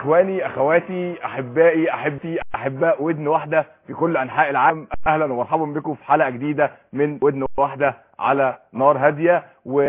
اخواني اخواتي احبائي احبتي احباء ودن واحده في كل انحاء العالم اهلا ومرحبا بكم في حلقه جديده من ودن واحده على نار هاديه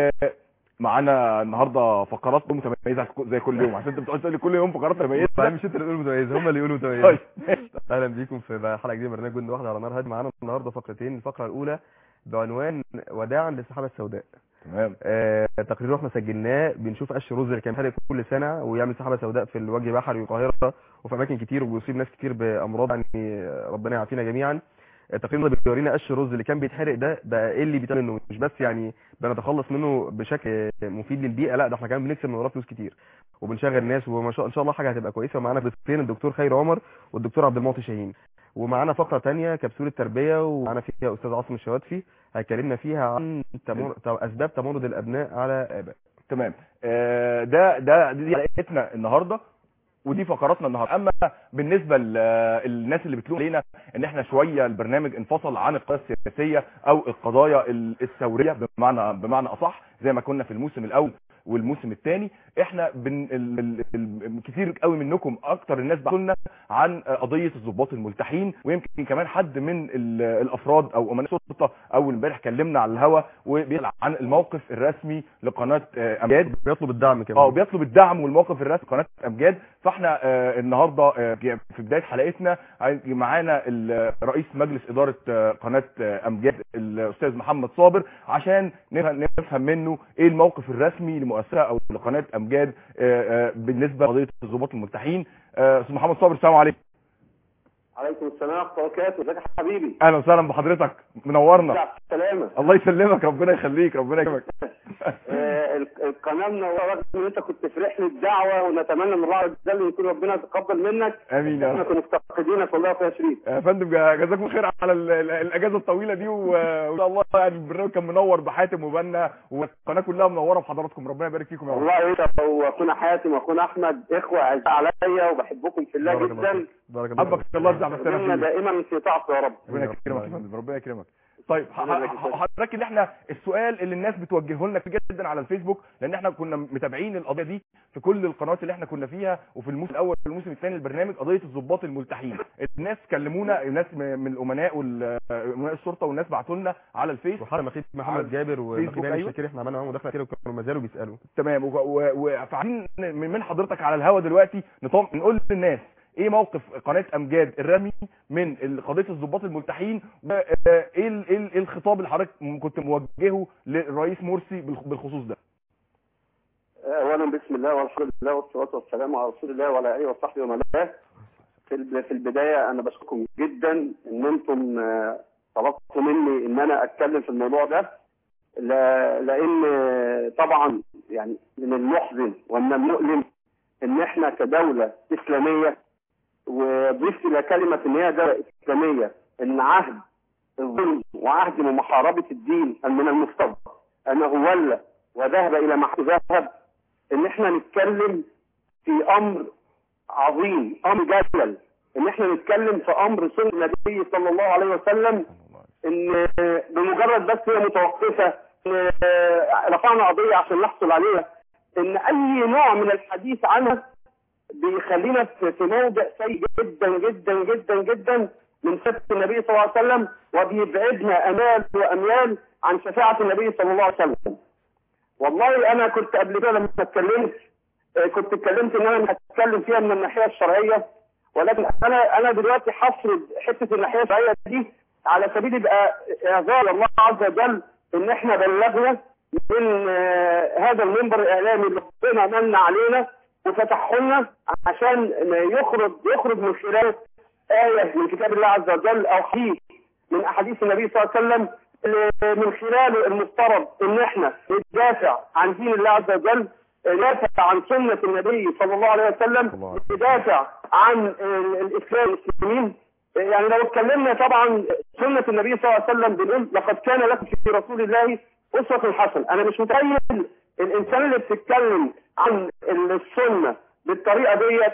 ومعانا النهارده فقرات متميزه زي كل يوم عشان انت بتقعد تقول لي كل يوم فقرات متميزه لا مش انت اللي تقول متميزه هم اللي يقولوا متميزه طيب اهلا بيكم في حلقه جديده من برنامج جند واحده على نار هادي معانا النهارده فقرتين الفقره الاولى بعنوان وداعا للسحابه السوداء تمام آه تقرير احنا سجلناه بنشوف قش الرز اللي كان بيتحرق كل سنه ويعمل سحابه سوداء في الوجه بحري والقاهره وفي اماكن كتير وبيصيب ناس كتير بامراض يعني ربنا يعافينا جميعا التقرير ده بيورينا قش الرز اللي كان بيتحرق ده بقى ايه اللي بيتعمل منه مش بس يعني بنتخلص منه بشكل مفيد للبيئه لا ده احنا كمان بنكسب من وراه فلوس كتير وبنشغل ناس وما شاء ان شاء الله حاجه هتبقى كويسه ومعانا ضيفين الدكتور خير عمر والدكتور عبد المعطي شاهين ومعانا فقره تانية كبسوله تربيه ومعانا فيها استاذ عاصم الشواتفي هيكلمنا فيها عن تمر... اسباب تمرد الابناء على اباء تمام آه، ده ده دي حلقتنا النهارده ودي فقراتنا النهارده اما بالنسبه للناس اللي بتلوم علينا ان احنا شويه البرنامج انفصل عن القضايا السياسيه او القضايا الثوريه بمعنى بمعنى اصح زي ما كنا في الموسم الاول والموسم الثاني احنا بن ال ال ال كتير قوي منكم اكتر الناس بعتوا لنا عن قضيه الضباط الملتحين ويمكن كمان حد من الافراد او امناء الشرطه اول امبارح كلمنا على الهوا وبيطلع عن الموقف الرسمي لقناه امجاد بيطلب الدعم كمان اه بيطلب الدعم والموقف الرسمي لقناه امجاد فاحنا آه النهارده آه في بدايه حلقتنا معانا رئيس مجلس اداره آه قناه امجاد الاستاذ محمد صابر عشان نفهم منه ايه الموقف الرسمي لمؤسسه او لقناه امجاد بالنسبه لقضيه الضباط الملتحين استاذ محمد صابر السلام عليكم عليكم السلام ورحمه الله وبركاته ازيك يا حبيبي اهلا وسهلا بحضرتك منورنا سلامة الله يسلمك ربنا يخليك ربنا يكرمك القناه منوره رغم ان انت كنت في رحله دعوه ونتمنى من الله عز وجل يكون ربنا يتقبل منك امين يا احنا كنا مفتقدينك والله يا شريف يا فندم جزاكم خير على الاجازه الطويله دي وان شاء الله يعني البرنامج كان منور بحاتم وبنا والقناه كلها منوره بحضراتكم ربنا يبارك فيكم يا رب والله انت واخونا حاتم واخونا احمد اخوه اعزاء عليا وبحبكم في الله جدا بارك الله حبك الله يرجع ربنا دائما في طاعته يا رب ربنا يكرمك يا فندم ربنا يكرمك طيب حضرتك اللي احنا السؤال اللي الناس بتوجهه لنا كتير جدا على الفيسبوك لان احنا كنا متابعين القضيه دي في كل القنوات اللي احنا كنا فيها وفي الموسم الاول والموسم الثاني البرنامج قضيه الضباط الملتحين الناس كلمونا الناس من الامناء وامناء الشرطه والناس بعتوا لنا على الفيس وحتى اخي محمد جابر واخي داني شاكر احنا عملنا معاهم مداخله كتير وكانوا ما زالوا بيسالوا تمام وفعايزين من حضرتك على الهوا دلوقتي نقول للناس ايه موقف قناه امجاد الرمي من قضيه الضباط الملتحين وايه ايه الخطاب اللي حضرتك كنت موجهه للرئيس مرسي بالخصوص ده اولا بسم الله والحمد لله والصلاه والسلام على رسول الله وعلى اله وصحبه ومن والاه في البدايه انا بشكركم جدا ان انتم طلبتوا مني ان انا اتكلم في الموضوع ده لان طبعا يعني من المحزن ومن المؤلم ان احنا كدوله اسلاميه وضفت الى كلمه ان هي دوله اسلاميه ان عهد الظلم وعهد محاربه الدين من المفترض انه ولى وذهب الى ما ذهب ان احنا نتكلم في امر عظيم امر جلل ان احنا نتكلم في امر سنه النبي صلى الله عليه وسلم ان بمجرد بس هي متوقفه ان رفعنا قضيه عشان نحصل عليها ان اي نوع من الحديث عنها بيخلينا في موضع سيء جدا جدا جدا جدا من سنه النبي صلى الله عليه وسلم وبيبعدنا امال واميال عن شفاعه النبي صلى الله عليه وسلم. والله انا كنت قبل كده لما اتكلمت كنت اتكلمت ان انا مش هتكلم فيها من الناحيه الشرعيه ولكن انا انا دلوقتي حفرض حته الناحيه الشرعيه دي على سبيل يبقى اعذار الله عز وجل ان احنا بلغنا من هذا المنبر الاعلامي اللي ربنا من علينا وفتحوا لنا عشان يخرج يخرج من خلال آية من كتاب الله عز وجل أو حديث من أحاديث النبي صلى الله عليه وسلم من خلاله المفترض إن إحنا ندافع عن دين الله عز وجل ندافع عن سنة النبي صلى الله عليه وسلم ندافع عن الإسلام المسلمين يعني لو اتكلمنا طبعا سنة النبي صلى الله عليه وسلم بنقول لقد كان لكم في رسول الله أسوة حسنة أنا مش متخيل الإنسان اللي بتتكلم عن السنة بالطريقة ديت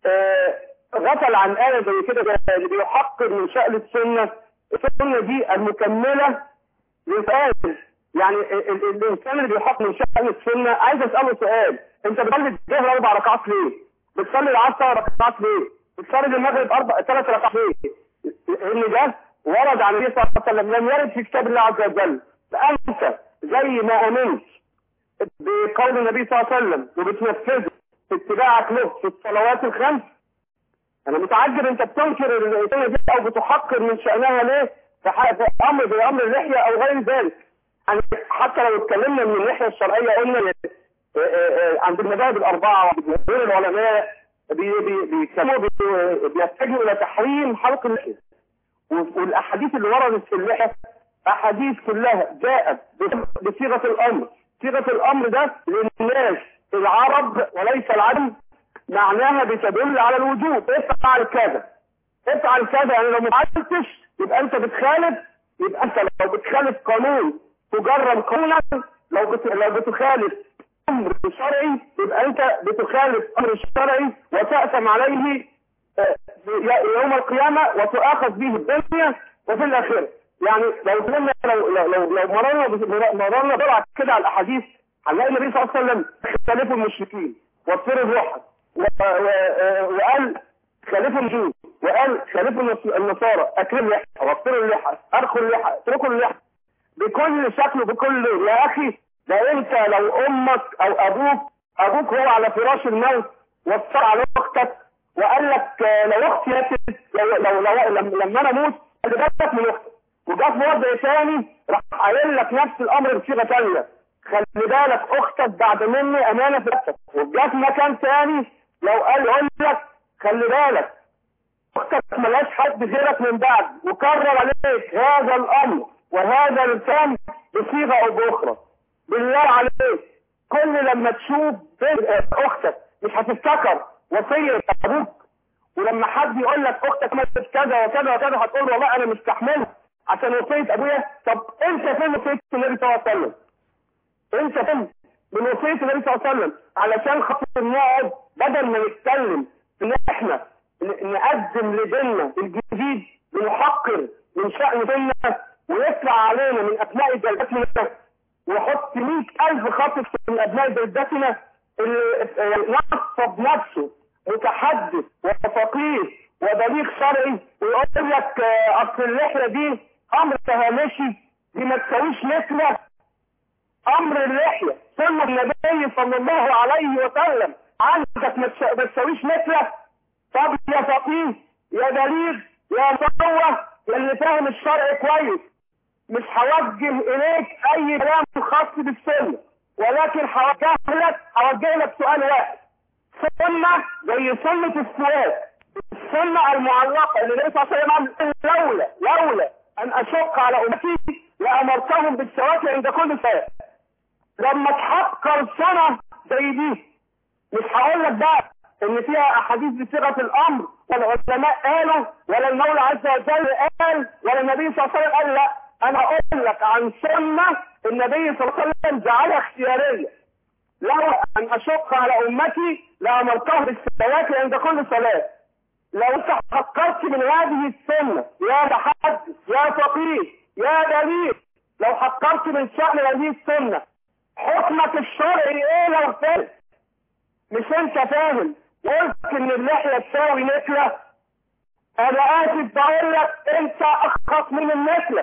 غفل عن آية زي كده اللي بيحقق من شأن السنة السنة دي المكملة للآية يعني الإنسان اللي بيحقق من شأن السنة عايز أسأله سؤال أنت بتصلي الظهر أربع ركعات ليه؟ بتصلي العصر ثلاث ركعات ليه؟ بتصلي المغرب اربع ثلاث ركعات ليه؟ ان ده ورد عن النبي صلى الله عليه وسلم لم يرد في كتاب الله عز وجل فانت زي ما امنت بقول النبي صلى الله عليه وسلم وبتنفذه في اتباعك له في الصلوات الخمس انا متعجب انت بتنكر السنه دي او بتحقر من شانها ليه في ح- في امر زي امر اللحيه او غير ذلك يعني حتى لو اتكلمنا من الناحيه الشرعيه قلنا آه، آه، آه، عند المذاهب الاربعه وجمهور العلماء بي- بي- بيتكلموا بي- بيتجهوا الى تحريم حلق اللحيه والاحاديث اللي وردت في اللحيه احاديث كلها جاءت بصيغه الامر صيغه الامر ده للناس العرب وليس العجم معناها بتدل على الوجوب افعل كذا افعل كذا يعني لو ما فعلتش يبقى انت بتخالف يبقى انت لو بتخالف قانون تجرم قانونا لو بت... لو بتخالف امر شرعي يبقى انت بتخالف امر شرعي وتأثم عليه آه، يوم القيامة وتؤاخذ به الدنيا وفي الآخرة يعني لو قلنا لو لو لو, لو مررنا بس- مررنا بسرعة كده على الأحاديث هنلاقي النبي صلى الله عليه وسلم خالفوا المشركين واضطروا الوحد و- و- آه، وقال خالفوا الجود وقال خالفوا النص- النصارى اكلوا اللحى وابطلوا اللحى ارخوا اللحى اتركوا اللحى بكل شكل وبكل لون يا اخي ده انت لو امك او ابوك ابوك هو على فراش الموت واتصل على اختك وقال لك آه، لو اختي ماتت لو لو, لو لما, لما انا اموت خلي بالك من اختك وجا في وضع ثاني راح قايل لك نفس الامر بصيغه ثانيه خلي بالك اختك بعد مني امانه في نفسك وجا في مكان ثاني لو قال يقول لك خلي بالك اختك ملاش حد غيرك من بعد وكرر عليك هذا الامر وهذا الكلام بصيغه او باخرى بالله عليك كل لما تشوف بنت اختك مش هتفتكر وصيه ابوك ولما حد يقول لك اختك ماتت كذا وكذا وكذا هتقول له والله انا مستحملها عشان وصيه ابويا طب انت فين وصيه النبي صلى الله عليه وسلم؟ انت فين من وصيه النبي صلى الله عليه وسلم علشان خاطر نقعد بدل ما نتكلم ان احنا ن- نقدم لديننا الجديد بنحقر من شأن ديننا ويطلع علينا من ابناء جلدتنا ويحط 100000 خط من ابناء جلدتنا اللي نصب نفسه متحدث وفقيه وبليغ شرعي ويقول لك آه، اصل اللحيه دي امر تهامشي دي ما تساويش مثله امر اللحيه سنه النبي صلى الله عليه وسلم عندك ما تش- ما تساويش مثله طب يا فقيه يا بليغ يا مصوه يا اللي فاهم الشرع كويس مش هوجه اليك اي كلام خاص بالسنه ولكن هوجه لك هوجه لك سؤال واحد سنه زي سنه السواك السنه المعلقه اللي النبي صلى الله عليه وسلم قال لولا لولا ان اشق على امتي لامرتهم بالسواك عند كل صلاه لما تحقر سنه زي دي مش هقول لك بقى ان فيها احاديث بصيغه الامر ولا العلماء قالوا ولا المولى عز وجل قال ولا النبي صلى الله عليه وسلم قال لا انا اقول لك عن سنه النبي صلى الله عليه وسلم جعلها اختياريه لو ان اشق على امتي لامرتهم بالصلاه عند كل صلاه لو انت فكرت من هذه السنه يا محدث يا فقيه يا دليل لو فكرت من شأن هذه السنه حكمك الشرعي ايه لو فات مش انت فاهم قلت ان اللحية تساوي نكلة انا اسف بقول لك انت اخطأ من النكلة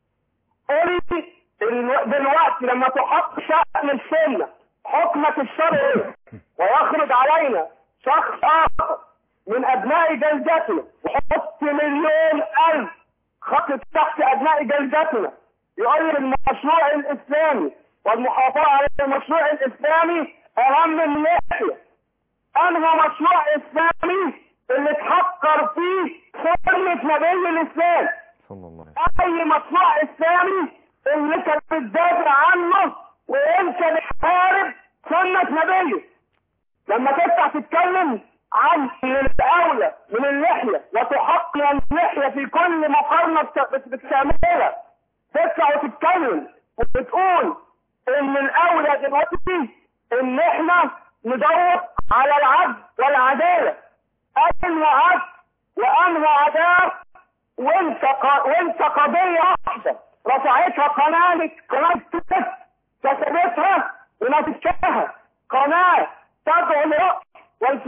قولي الو- دلوقتي لما تحط شأن السنة حكمك الشرعي ويخرج علينا شخص اخر من ابناء جلدتنا وحط مليون الف خط تحت ابناء جلدتنا يقول لي المشروع الاسلامي والمحافظة على المشروع الاسلامي اهم من اللحية انهى مشروع اسلامي اللي تحقر فيه سنة نبي الاسلام صلى الله عليه اي مشروع اسلامي اللي انت بتدافع عنه وانت بتحارب سنة نبيه لما تفتح تتكلم عن ان الاولى من اللحية وتحقر اللحية في كل مقارنة بت- بت- بتعملها تطلع وتتكلم وبتقول ان الاولى دلوقتي ان احنا ندور على العدل والعدالة انهى عدل وانهى عدالة وانت ق... وانت قضية واحدة رفعتها قناة قناة تس كسبتها ونفسها قناة تدعو للرأي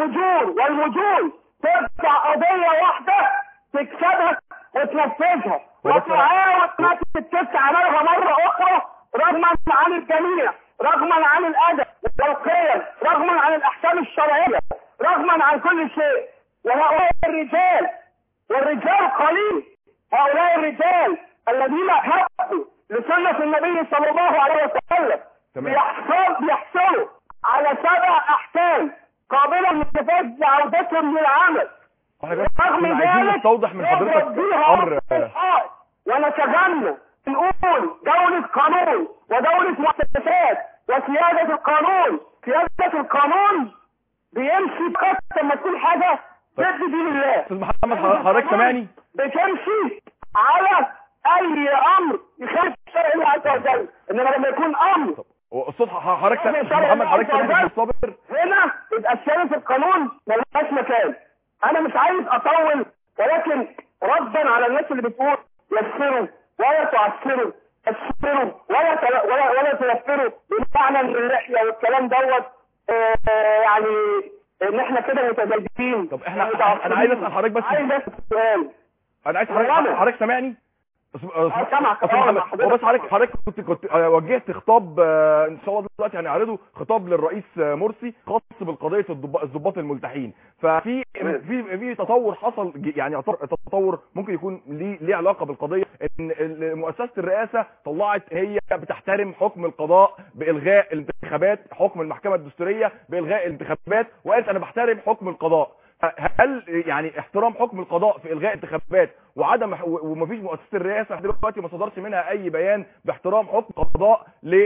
الفجور والمجون ترفع قضيه واحده تكسبها وتنفذها هو بس وتعاود ما تتكس عملها مره اخرى رغما عن الجميع رغما عن الادب والقيم رغما عن الاحكام الشرعيه رغما عن كل شيء وهؤلاء الرجال والرجال قليل هؤلاء الرجال الذين حقوا لسنة النبي صلى الله عليه وسلم تمام. بيحصل بيحصلوا على سبع أحكام قابلة للنفاذ لعودتهم للعمل احنا بس رغم كنا عايزين ذلك نستوضح من نضرب حضرتك بيها امر الحائط ونتجنب نقول دولة قانون ودولة مؤسسات وسيادة القانون سيادة القانون بيمشي فقط لما تكون حاجة ضد دين الله استاذ محمد حضرتك سامعني بتمشي على اي امر يخالف شرع الله عز وجل انما لما يكون امر الصوت حضرتك أنا استاذ محمد حضرتك سامعني مش صابر هنا يبقى سيادة القانون ملهاش مكان انا مش عايز اطول ولكن ردا على الناس اللي بتقول يسروا ولا تعسروا يسروا ولا تل- ولا ولا تيسروا بمعنى ان اللحيه والكلام دوت آه، يعني ان احنا كده متزايدين طب إحنا- متعصبين. أنا عايز أسأل حضرتك بس- عايز اسال سؤال انا عايز والله. حضرتك حضرتك سامعني أس- أس- سامعك. أستاذ آه، محمد، مع هو بس حضرتك. حضرتك حضرتك كنت كنت آه، وجهت خطاب آه، ان شاء الله دلوقتي هنعرضه خطاب للرئيس آه، مرسي خاص بالقضيه الضب- الضباط الملتحين ففي في في تطور حصل ج- يعني يعتبر تطور ممكن يكون ليه ليه علاقه بالقضيه ان ال- مؤسسه الرئاسه طلعت هي بتحترم حكم القضاء بالغاء الانتخابات حكم المحكمه الدستوريه بالغاء الانتخابات وقالت انا بحترم حكم القضاء هل يعني احترام حكم القضاء في الغاء انتخابات وعدم ومفيش مؤسسه الرئاسه لحد دلوقتي ما صدرش منها اي بيان باحترام حكم القضاء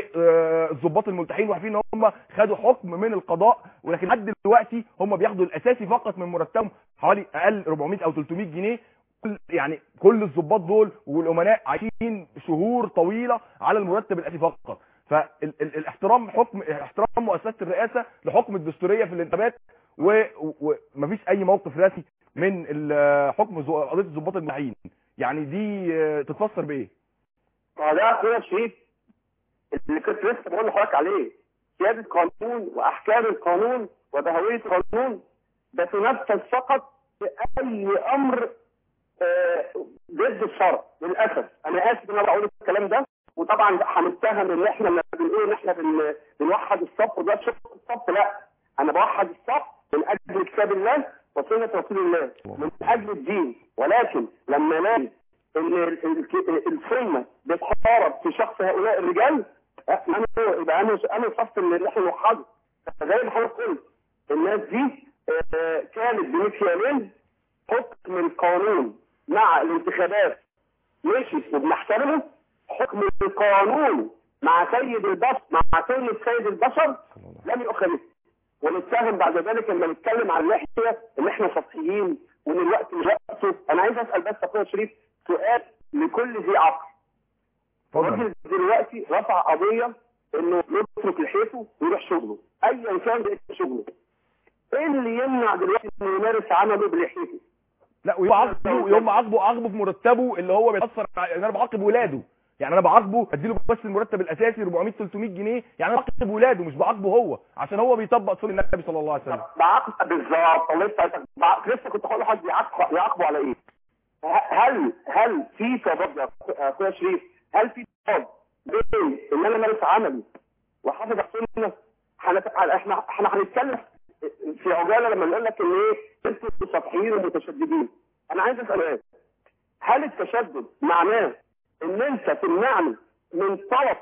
للضباط الملتحين وعارفين ان هم خدوا حكم من القضاء ولكن لحد دلوقتي هم بياخدوا الاساسي فقط من مرتبهم حوالي اقل 400 او 300 جنيه كل يعني كل الضباط دول والامناء عايشين شهور طويله على المرتب الاساسي فقط فالاحترام حكم احترام مؤسسه الرئاسه لحكم الدستوريه في الانتخابات و- ومفيش اي موقف رسمي من ال- حكم زو- قضيه الضباط المعين يعني دي آه، تتفسر بايه ما ده اخويا شريف اللي كنت لسه بقول لحضرتك عليه سيادة قانون واحكام القانون وبهوية القانون بتنفذ فقط في اي امر آه، ضد الشرع للاسف انا اسف ان انا بقول الكلام ده وطبعا هنتهم ان احنا لما بنقول ان احنا بن- بنوحد الصف وده شق الصف لا انا بوحد الصف من اجل كتاب الله وسنه رسول الله من اجل الدين ولكن لما نلاقي ان ال- ال- السنه بتحارب في شخص هؤلاء الرجال أه، انا يبقى انا انا صف اللي احنا نوحده زي ما حضرتك قلت الناس دي آه، كانت بمكيالين حكم القانون مع الانتخابات ماشي وبنحترمه حكم القانون مع سيد البشر مع سنة سيد البشر لم يؤخذ ونتفاهم بعد ذلك لما نتكلم عن اللحية ان احنا سطحيين وان الوقت مش وقته انا عايز اسال بس اخويا شريف سؤال لكل ذي عقل اتفضل الراجل دلوقتي رفع قضية انه يترك لحيته ويروح شغله ايا كان بقيت شغله ايه اللي يمنع دلوقتي انه يمارس عمله بلحيته لا ويوم عاقبه يوم عاقبه عاقبه في مرتبه اللي هو بيتاثر ع- يعني انا بعاقب ولاده يعني انا بعاقبه اديله بس المرتب الاساسي 400 300 جنيه يعني انا بعاقب ولاده مش بعاقبه هو عشان هو بيطبق سنه النبي صلى الله عليه وسلم بعاقب بالظبط الله يسعدك بع- لسه كنت هقول لحد يعاقبوا يعاقبوا على ايه؟ ه- هل هل في تضاد يا أخ- اخويا شريف هل في تضاد بين ان انا امارس عملي واحافظ على السنه؟ هنت- احنا احنا هنتكلم في عجاله لما نقول لك ان ايه انتوا سطحيين ومتشددين انا عايز اسال ايه؟ هل التشدد معناه ان انت تمنعني من طلب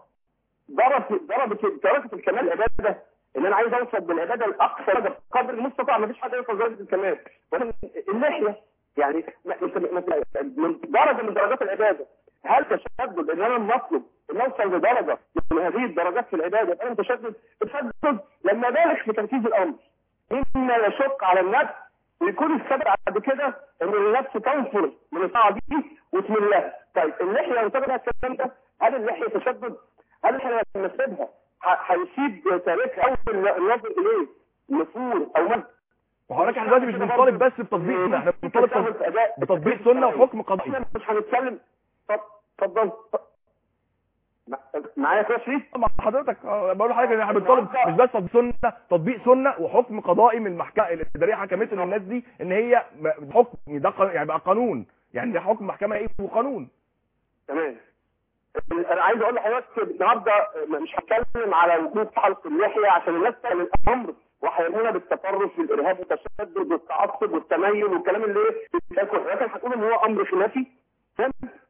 درجه درجه درجه الكمال العباده ان انا عايز اوصل بالعباده الاقصى درجة قدر المستطاع ما فيش حد يوصل درجه الكمال ولكن اللحيه يعني ما- انت ما- من درجه من درجات العباده هل تشدد ان انا مطلب ان اوصل لدرجه من هذه الدرجات في العباده يبقى انا متشدد التشدد لما بالغ في تنفيذ الامر مما يشق على النفس ويكون السبب بعد كده ان النفس تنفر من الطاعه دي وتميل لها طيب اللحيه لو تبع الكلام ده هل اللحيه تشدد؟ هل احنا لما نسيبها ح- هيسيب تاريخ اول النظر اليه نفور او مد وحضرتك احنا دلوقتي مش بنطالب بس بتطبيق سنه احنا بنطالب تط- بتطبيق سنه وحكم قضائي احنا مش هنتكلم طب اتفضل مع- معايا يا شريف مع حضرتك آه، بقول لحضرتك ان احنا بنطالب مش بس تطبيق سنه تطبيق سنه وحكم قضائي من المحكمه الاداريه حكمته للناس دي ان هي م- حكم ده قانون- يعني بقى قانون يعني ده حكم محكمه ايه وقانون تمام انا عايز اقول لحضرتك النهارده مش هتكلم على وجود حلق اللحيه عشان الناس تعمل الامر وهيرمونا بالتطرف والارهاب والتشدد والتعصب والتميل والكلام اللي ايه بيتاكل لكن هتقول ان هو امر خلافي تمام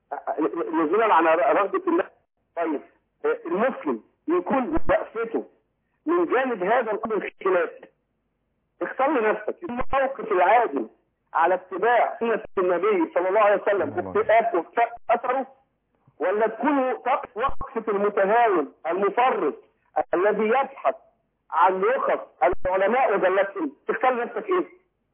نزولا على رغبه الناس طيب المسلم يكون وقفته من جانب هذا الامر الخلافي اختار لنفسك الموقف العادل على اتباع سنه النبي صلى الله عليه وسلم واكتئاب واكتئاب اثره ولا تكون وقف- وقفة المتهاون المفرط الذي يبحث عن رخص العلماء وجلتهم تختار نفسك ايه؟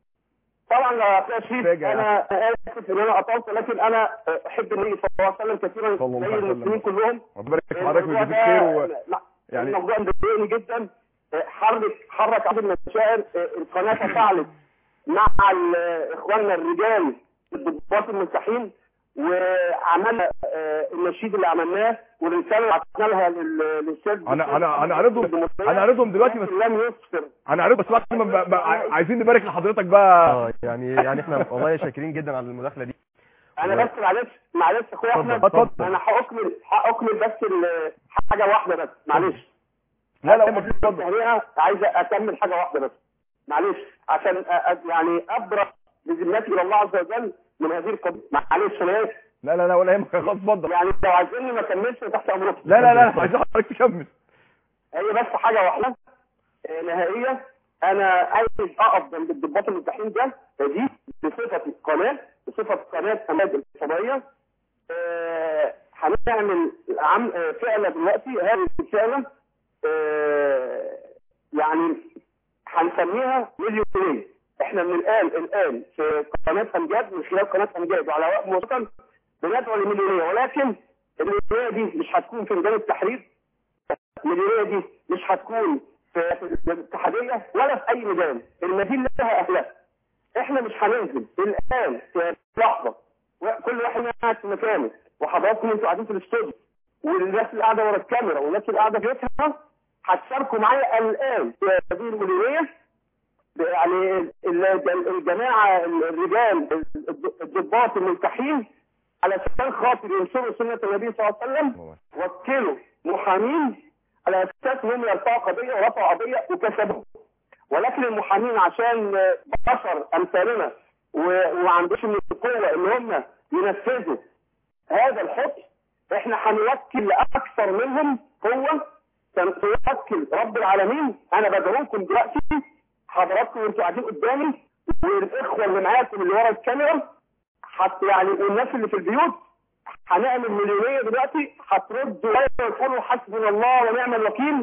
طبعا يا اخي شريف فاجأة. انا اسف ان انا اطلت لكن انا احب النبي صلى الله عليه وسلم كثيرا صلى الله زي عليه وسلم. المسلمين كلهم ربنا يبارك في حضرتك الموضوع ويجزيك ده- خير و... لا يعني- يعني الموضوع مضايقني جدا حرك حرك عدد المشاعر القناه تفاعلت مع ال- اخواننا الرجال الضباط الملتحين وعملنا آه، النشيد اللي عملناه والرساله اللي بعتنا لها لل- للسيد أنا- أنا- أنا هنعرضهم- هنعرضهم دلوقتي بس- لم يسفر هنعرض بس بعد ما ب- ب- عايزين نبارك لحضرتك بقى اه يعني يعني احنا والله شاكرين جدا على المداخله دي انا بس معلش معلش اخويا اتفضل، احمد اتفضل. انا هاكمل هاكمل بس ال- حاجه واحده بس معلش لا لا أنا اتفضل التهنئة عايز اكمل حاجه واحده بس معلش عشان أ- أ- يعني ابرأ بذمتي الى الله عز وجل من هذه القضيه معلش انا اسف لا لا لا ولا يهمك خلاص اتفضل يعني لو عايزيني ما اكملش تحت امركم لا لا لا عايزين حضرتك تكمل هي بس حاجه واحده آه، نهائيه انا عايز اقف جنب الضباط المتحين ده دي بصفه قناه بصفه قناه اماد الفضائيه آه، هنعمل عم آه، فعله دلوقتي هذه الفعله آه، يعني هنسميها مليونية احنا من الان الان في قناه امجاد من خلال قناه امجاد وعلى وقت موثقا بندعو لمليونيه ولكن المليونيه دي مش هتكون في ميدان التحرير المديريه دي مش هتكون في في الاتحاديه ولا في اي ميدان المدينه لها اهلها احنا مش هننزل الان في لحظه كل واحد قاعد في مكانه وحضراتكم انتوا قاعدين في الاستوديو والناس اللي قاعده ورا الكاميرا والناس اللي قاعده في بيتها هتشاركوا معايا الان في هذه المديريه يعني ال- الجماعه الرجال الضباط الملتحين علشان خاطر ينشروا سنه النبي صلى الله عليه وسلم وكلوا محامين على اساس هم يرفعوا قضيه ورفعوا قضيه وكسبوا ولكن المحامين عشان بشر امثالنا و- وما عندوش من القوه ان هم ينفذوا هذا الحكم احنا هنوكل لاكثر منهم قوه توكل رب العالمين انا بدعوكم دلوقتي حضراتكم وانتوا قاعدين قدامي والاخوه اللي معاكم اللي ورا الكاميرا حت يعني والناس اللي في البيوت هنعمل مليونيه دلوقتي هتردوا ويقولوا حسبنا الله ونعم الوكيل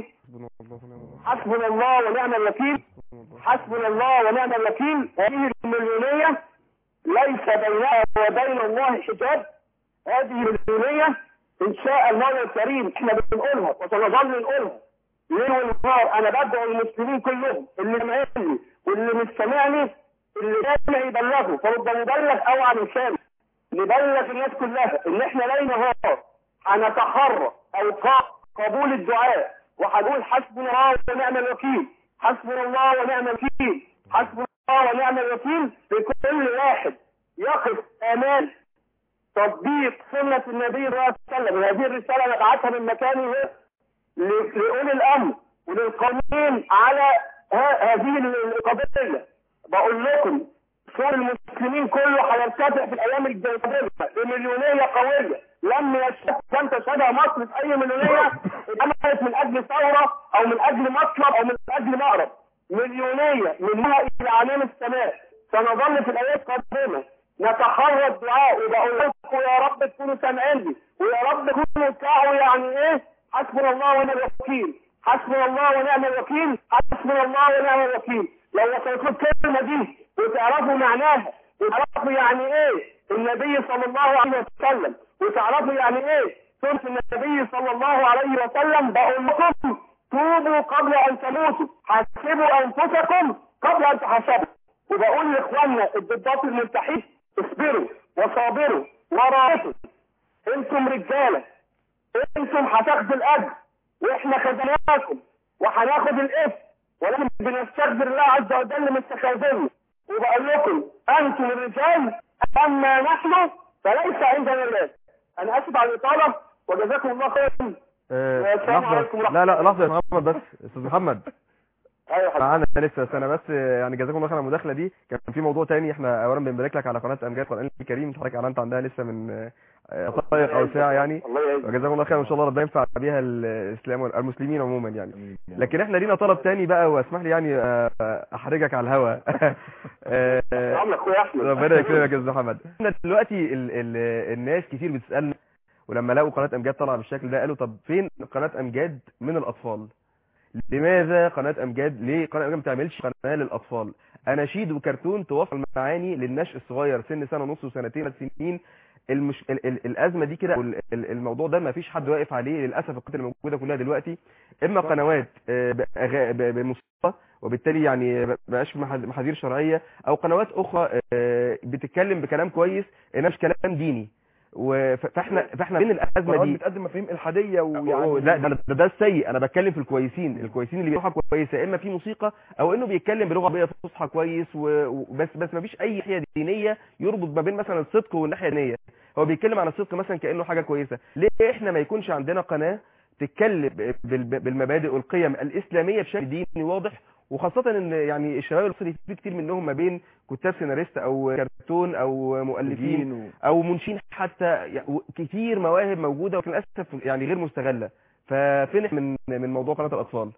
حسبنا الله ونعم الوكيل حسبنا الله ونعم الوكيل هذه المليونيه ليس بينها وبين الله حجاب هذه المليونيه ان شاء الله الكريم احنا بنقولها وسنظل نقولها ليل ونهار انا بدعو المسلمين كلهم اللي سامعني واللي مش سامعني اللي سامع يبلغه فرب مبلغ او عن لسانه نبلغ الناس كلها ان احنا ليل نهار هنتحرى اوقات قبول الدعاء وهنقول حسبنا الله ونعم الوكيل حسبنا الله ونعم الوكيل حسبنا الله ونعم الوكيل لكل واحد يقف امام تطبيق سنة النبي صلى الله عليه وسلم هذه الرسالة نبعثها من مكاني هنا ل- لأولي الأمر وللقانون على ه- هذه القضية بقول لكم سور المسلمين كله هيرتفع في الأيام الجاية بمليونية قوية لم يشهد لم تشهدها مصر في أي مليونية اتعملت من أجل ثورة أو من أجل مطلب أو من أجل مأرب مليونية منها إلى عنان السماء سنظل في الآيات القادمة نتحرى الدعاء وبقول لكم يا رب تكونوا سامعيني ويا رب تكونوا بتاعوا يعني ايه حسبنا الله ونعم الوكيل حسبنا الله ونعم الوكيل حسبنا الله ونعم الوكيل لو وصلتوا الكلمه دي وتعرفوا معناها وتعرفوا يعني ايه النبي صلى الله عليه وسلم وتعرفوا يعني ايه سنة النبي صلى الله عليه وسلم بقول لكم توبوا قبل ان تموتوا حاسبوا انفسكم قبل ان تحاسبوا وبقول لاخواننا الضباط الملتحين اصبروا وصابروا ورابطوا انتم رجاله انتم هتاخدوا الاجر واحنا خدناكم وهناخد الاثم ولكن بنستغفر الله عز وجل من تخاذلنا وبقول لكم انتم الرجال اما نحن فليس عندنا الرجال انا اسف على الاطاله وجزاكم الله خيرا آه، السلام عليكم لحظة ورحمة لا لا لحظة يا محمد بس استاذ محمد ايوه حضرتك. معانا لسه بس انا بس آه، يعني جزاكم الله خير على المداخله دي كان في موضوع تاني احنا اولا بنبارك لك على قناه امجاد القران الكريم حضرتك اعلنت عندها لسه من آه، آه، دقائق او ساعه يعني الله يعزك وجزاكم الله خير وان شاء الله ربنا ينفع بيها الاسلام والمسلمين عموما يعني لكن احنا لينا طلب تاني بقى واسمح لي يعني آه، آه، احرجك على الهوا آه، عامل اخويا احمد ربنا يكرمك يا استاذ محمد احنا دلوقتي ال ال الناس كتير بتسالنا ولما لقوا قناه امجاد طالعه بالشكل ده قالوا طب فين قناه امجاد من الاطفال لماذا قناه امجاد ليه قناه امجاد ما تعملش قناه للاطفال اناشيد وكرتون توصل معاني للنشء الصغير سن سنه ونص وسنتين ثلاث سنين المش... ال... ال... الازمه دي كده وال- ال- الموضوع ده ما فيش حد واقف عليه للاسف القنوات اللي موجوده كلها دلوقتي اما قنوات آه، بأغا- ب- بموسيقى وبالتالي يعني ما بقاش في محاذ- محاذير شرعيه او قنوات اخرى آه، بتتكلم بكلام كويس انما مش كلام ديني وف- فاحنا فاحنا بين الازمه قنوات دي بتقدم مفاهيم الحاديه أوه، ويعني لا ده, ده, ده السيء انا بتكلم في الكويسين الكويسين اللي بيروحوا كويسه اما في موسيقى او انه بيتكلم بلغه عربيه فصحى كويس و- وبس بس ما فيش اي ناحيه دينيه يربط ما بين مثلا الصدق والناحيه الدينيه هو بيتكلم عن الصدق مثلا كانه حاجه كويسه ليه احنا ما يكونش عندنا قناه تتكلم ب- بال- بالمبادئ والقيم الاسلاميه بشكل ديني واضح وخاصة ان يعني الشباب المصري في كتير منهم ما بين كتاب سيناريست او كرتون او مؤلفين دين و... او منشين حتى يعني كتير مواهب موجوده ولكن للاسف يعني غير مستغله ففين إحنا من من موضوع قناه الاطفال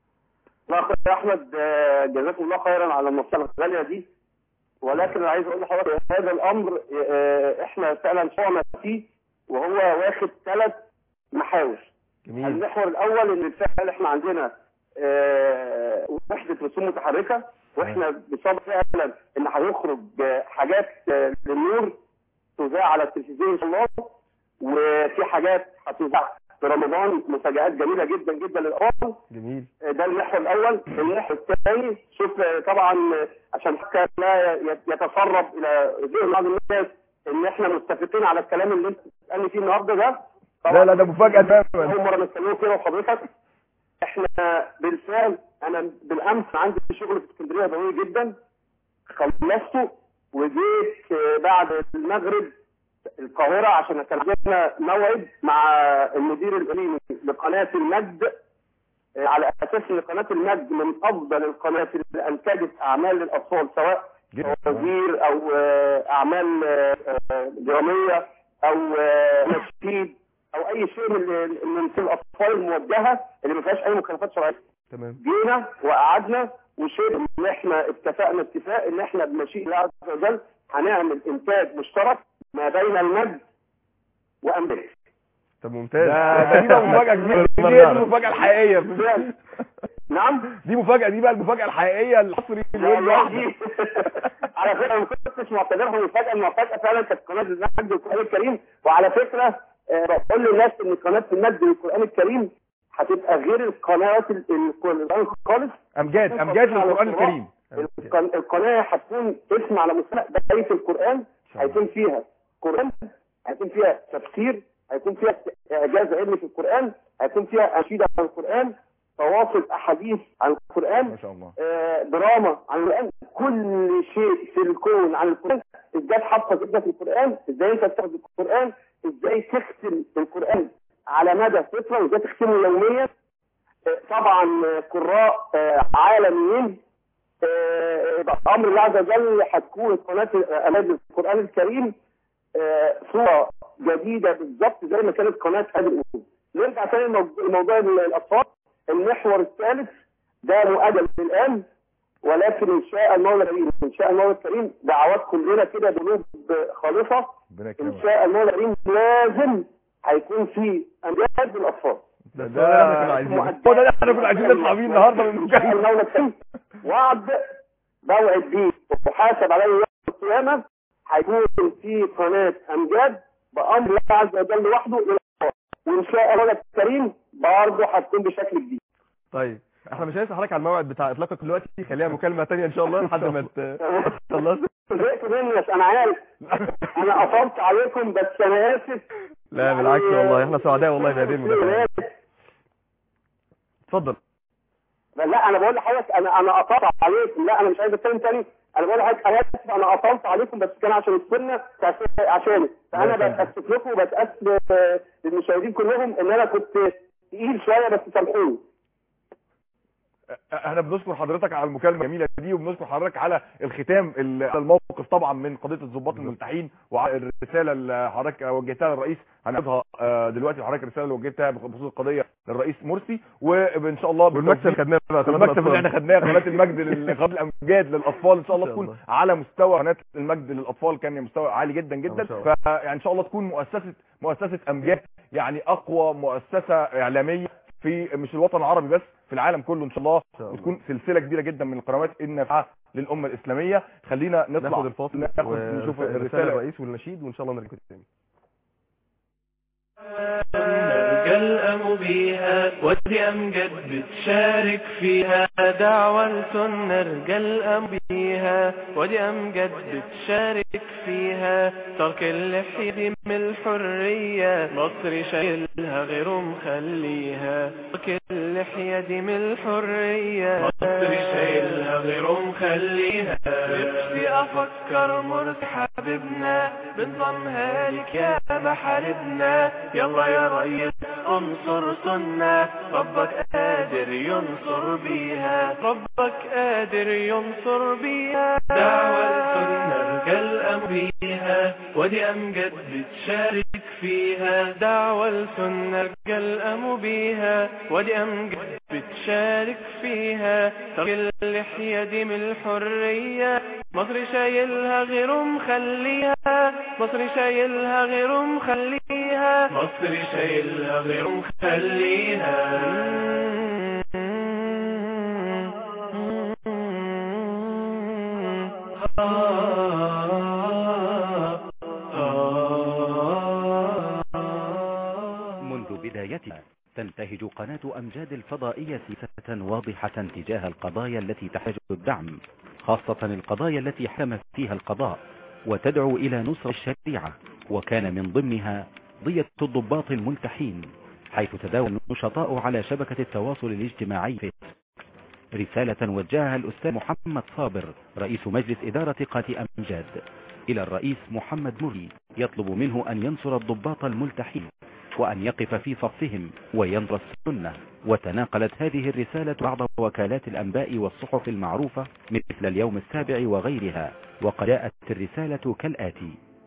الله يخليك يا احمد آه، جزاكم الله خيرا على النصيحه الغاليه دي ولكن انا عايز اقول لحضرتك هذا الامر آه، احنا فعلا شعنا فيه وهو واخد ثلاث محاور جميل المحور الاول ان بالفعل احنا عندنا آه، وحده رسوم متحركه واحنا بصدد فعلا ان هيخرج آه، حاجات آه، للنور تذاع على التلفزيون ان شاء الله وفي حاجات هتذاع في رمضان مفاجآت جميله جدا جدا للاطفال جميل ده المحور الاول المحور الثاني شوف طبعا عشان حتى لا يتسرب الى ذهن بعض الناس ان احنا متفقين على الكلام اللي انت بتسالني فيه النهارده ده طبعاً لا لا ده مفاجاه تماما اول مره نتكلم كده وحضرتك احنا بالفعل انا بالامس عندي شغل في اسكندريه ضروري جدا خلصته وجيت آه، بعد المغرب القاهره عشان كان عندنا موعد مع المدير الاقليمي لقناه المجد آه، على اساس ان قناه المجد من افضل القنوات اللي انتجت اعمال للاطفال سواء فوازير او آه، اعمال آه، آه، دراميه او آه، نشيد او اي شيء من من في الاطفال الموجهه اللي ما فيهاش اي مخالفات شرعيه تمام جينا وقعدنا وشيء ان احنا اتفقنا اتفاق ان احنا بمشيئه الله عز وجل هنعمل انتاج مشترك ما بين المجد وامريكا طب ممتاز ده ده دي بقى مفاجاه كبيره دي هي دي المفاجاه الحقيقيه بالفعل. نعم دي مفاجاه دي بقى المفاجاه الحقيقيه الحصري لا اليوم لا لوحده دي على فكره ما كنتش معتبرها مفاجاه المفاجاه فعلا كانت قناه المجد والقران الكريم وعلى فكره آه، بقول للناس ان قناه المجد والقران الكريم هتبقى غير القنوات ال- القران خالص امجاد امجاد للقران الكريم القن- القناه هتكون اسم على مسمى بيت القران هيكون فيها قران هيكون فيها تفسير هيكون فيها اعجاز علمي في القران هيكون فيها انشيده عن القران تواصل احاديث عن القران ما شاء الله آه، دراما عن القرآن كل شيء في الكون عن القرآن ازاي تحفظ ابنك القرآن ازاي انت تاخد القرآن ازاي تختم القرآن على مدى فترة وازاي تختمه يوميا آه، طبعا آه، قراء آه، عالميين آه، بأمر الله عز وجل هتكون قناة أماد القرآن الكريم آه، صورة جديدة بالظبط زي ما كانت قناة هذه الأصول نرجع تاني لموضوع لموضوع الأطفال المحور الثالث ده مؤجل الآن ولكن إن شاء المولى الكريم إن شاء المولى الكريم دعوات كلنا كده بقلوب خالصة ربنا إن يكرمك شاء المولى الكريم لازم هيكون في أمجاد للأطفال ده ده ده اللي احنا عايزينه هو ده اللي احنا كنا عايزين نطلع بيه النهارده من إن شاء المكان المولى الكريم وعد بوعد بيه وحاسب عليه يوم القيامة هيكون في قناة أمجاد بأمر الله عز وجل وحده للأطفال وإن شاء المولى الكريم برضه هتكون بشكل جديد طيب احنا مش هنسال حضرتك على الموعد بتاع اطلاقك دلوقتي خليها مكالمه تانية ان شاء الله لحد ما ت- تخلص زهقت منك انا عارف انا قطعت عليكم بس انا اسف لا بالعكس والله احنا سعداء والله بهذه المداخلات اتفضل لا انا بقول لحضرتك انا انا قطعت عليكم لا انا مش عايز اتكلم تاني انا بقول لحضرتك انا اسف انا قطعت عليكم بس كان عشان السنه كانت عشاني فانا بتاسف لكم وبتاسف للمشاهدين كلهم ان انا كنت تقيل شويه بس سامحوني احنا بنشكر حضرتك على المكالمه الجميله دي وبنشكر حضرتك على الختام ال- على الموقف طبعا من قضيه الضباط الملتحين وعلى الرساله اللي حضرتك وجهتها للرئيس هنعرضها آه، دلوقتي لحضرتك الرساله اللي وجهتها بخصوص القضيه للرئيس مرسي وان شاء الله والمكسب بالتوفيق- خدناه بقى قناة المكتب اللي الأطفال. احنا خدناه قناه المجد لقناه الامجاد للاطفال ان شاء الله إن شاء تكون الله. على مستوى قناه المجد للاطفال كان مستوى عالي جدا جدا إن شاء الله. فيعني ان شاء الله تكون مؤسسه مؤسسه امجاد يعني اقوى مؤسسه اعلاميه في مش الوطن العربي بس في العالم كله ان شاء الله شاء الله. وتكون سلسله كبيره جدا من القنوات النافعه للامه الاسلاميه خلينا نطلع ناخد الفاصل ناخد نشوف ورسالة الرساله الرئيس والنشيد وان شاء الله نرجع تاني نرجى الأم بيها ودي أمجد بتشارك فيها دعوة نرجى الأم بيها ودي أمجد بتشارك فيها ترك اللحية دي من الحرية مصر شايلها غيره مخليها ترك اللحية دي من الحرية مصر شايلها غيره مخليها نفسي أفكر مرسي حبيبنا بنظام هالك يا محاربنا يلا يا ريس انصر سنة ربك قادر ينصر بيها ربك قادر ينصر بيها دعوة السنة رجال أم بيها ودي أمجد بتشارك فيها دعوة السنة رجال أم بيها ودي أمجد بتشارك فيها ترك اللحية دي من الحرية مصر شايلها غيره مخليها مصر شايلها غيره مخليها مصر شايلها غيره مخليها منذ بدايتها تنتهج قناة أمجاد الفضائية سياسة واضحة تجاه القضايا التي تحتاج الدعم خاصة القضايا التي حكم فيها القضاء وتدعو إلى نصر الشريعة وكان من ضمنها ضية الضباط الملتحين حيث تداول النشطاء على شبكة التواصل الاجتماعي فيسبوك رسالة وجهها الأستاذ محمد صابر رئيس مجلس إدارة قناة أمجاد إلى الرئيس محمد مري يطلب منه أن ينصر الضباط الملتحين وأن يقف في صفهم وينصر السنة وتناقلت هذه الرسالة بعض وكالات الأنباء والصحف المعروفة مثل اليوم السابع وغيرها وقد جاءت الرسالة كالآتي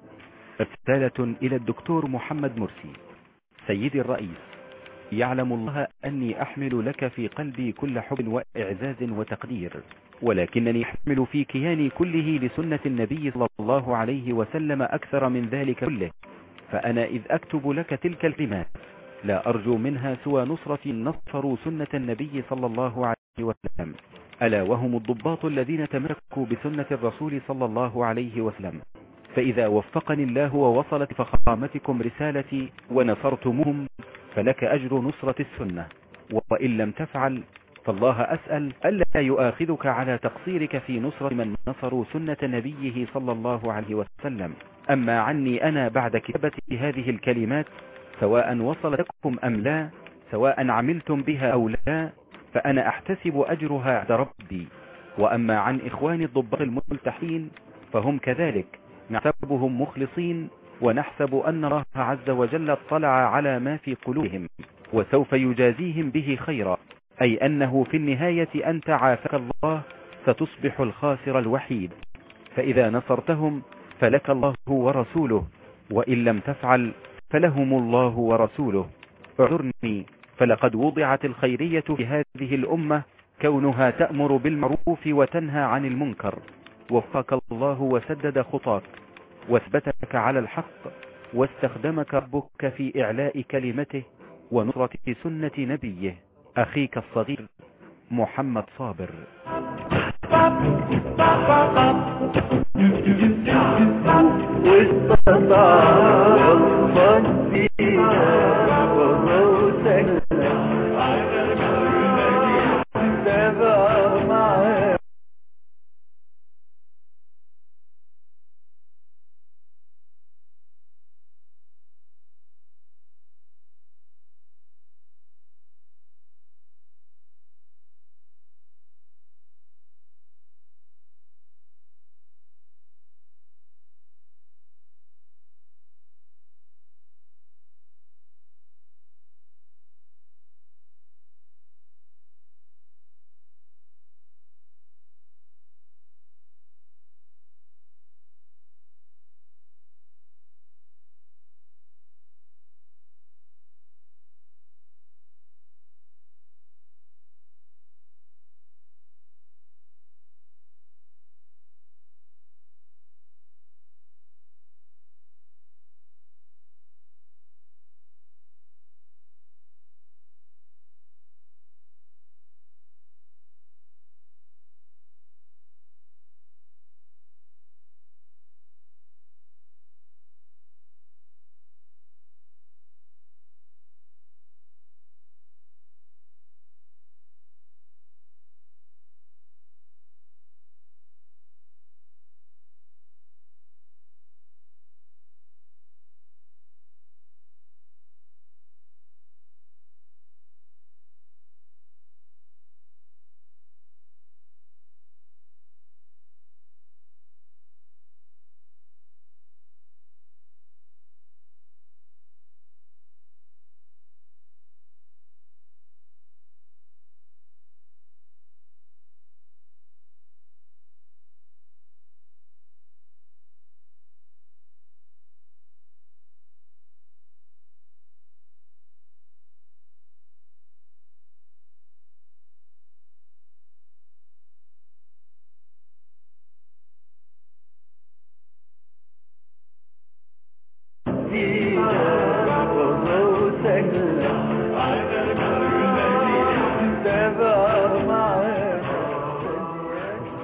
رسالة إلى الدكتور محمد مرسي سيدي الرئيس يعلم الله أني أحمل لك في قلبي كل حب وإعزاز وتقدير ولكنني أحمل في كياني كله لسنة النبي صلى الله عليه وسلم أكثر من ذلك كله فأنا إذ أكتب لك تلك الكلمات لا أرجو منها سوى نصرة نصروا سنة النبي صلى الله عليه وسلم ألا وهم الضباط الذين تمسكوا بسنة الرسول صلى الله عليه وسلم فإذا وفقني الله ووصلت فخامتكم رسالتي ونصرتموهم فلك أجر نصرة السنة وإن لم تفعل فالله أسأل ألا يؤاخذك على تقصيرك في نصرة من نصروا سنة نبيه صلى الله عليه وسلم أما عني أنا بعد كتابة هذه الكلمات سواء وصلت لكم أم لا سواء عملتم بها أو لا فأنا أحتسب أجرها عند ربي وأما عن إخواني الضباط الملتحين فهم كذلك نحسبهم مخلصين ونحسب أن الله عز وجل اطلع على ما في قلوبهم وسوف يجازيهم به خيرا أي أنه في النهاية أنت عافاك الله ستصبح الخاسر الوحيد فإذا نصرتهم فلك الله ورسوله وإن لم تفعل فلهم الله ورسوله اعذرني فلقد وضعت الخيرية في هذه الأمة كونها تأمر بالمعروف وتنهى عن المنكر وفقك الله وسدد خطاك واثبتك على الحق واستخدمك ربك في إعلاء كلمته ونصرة سنة نبيه أخيك الصغير محمد صابر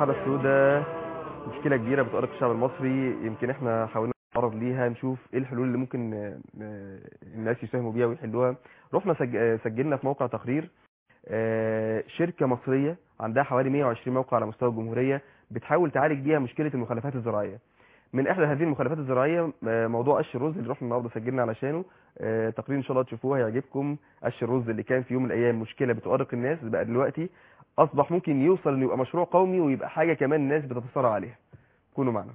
السحابه السوداء مشكله كبيره بتؤرق الشعب المصري يمكن احنا حاولنا نتعرض ليها نشوف ايه الحلول اللي ممكن آه، آه، الناس يساهموا بيها ويحلوها رحنا سج- آه، سجلنا في موقع تقرير آه، شركه مصريه عندها حوالي 120 موقع على مستوى الجمهوريه بتحاول تعالج بيها مشكله المخلفات الزراعيه من احدى هذه المخلفات الزراعيه آه، موضوع قش الرز اللي رحنا النهارده سجلنا علشانه آه، تقرير ان شاء الله تشوفوه هيعجبكم قش الرز اللي كان في يوم من الايام مشكله بتؤرق الناس بقى دلوقتي اصبح ممكن يوصل انه يبقى مشروع قومي ويبقى حاجه كمان الناس بتتصارع عليها كونوا معنا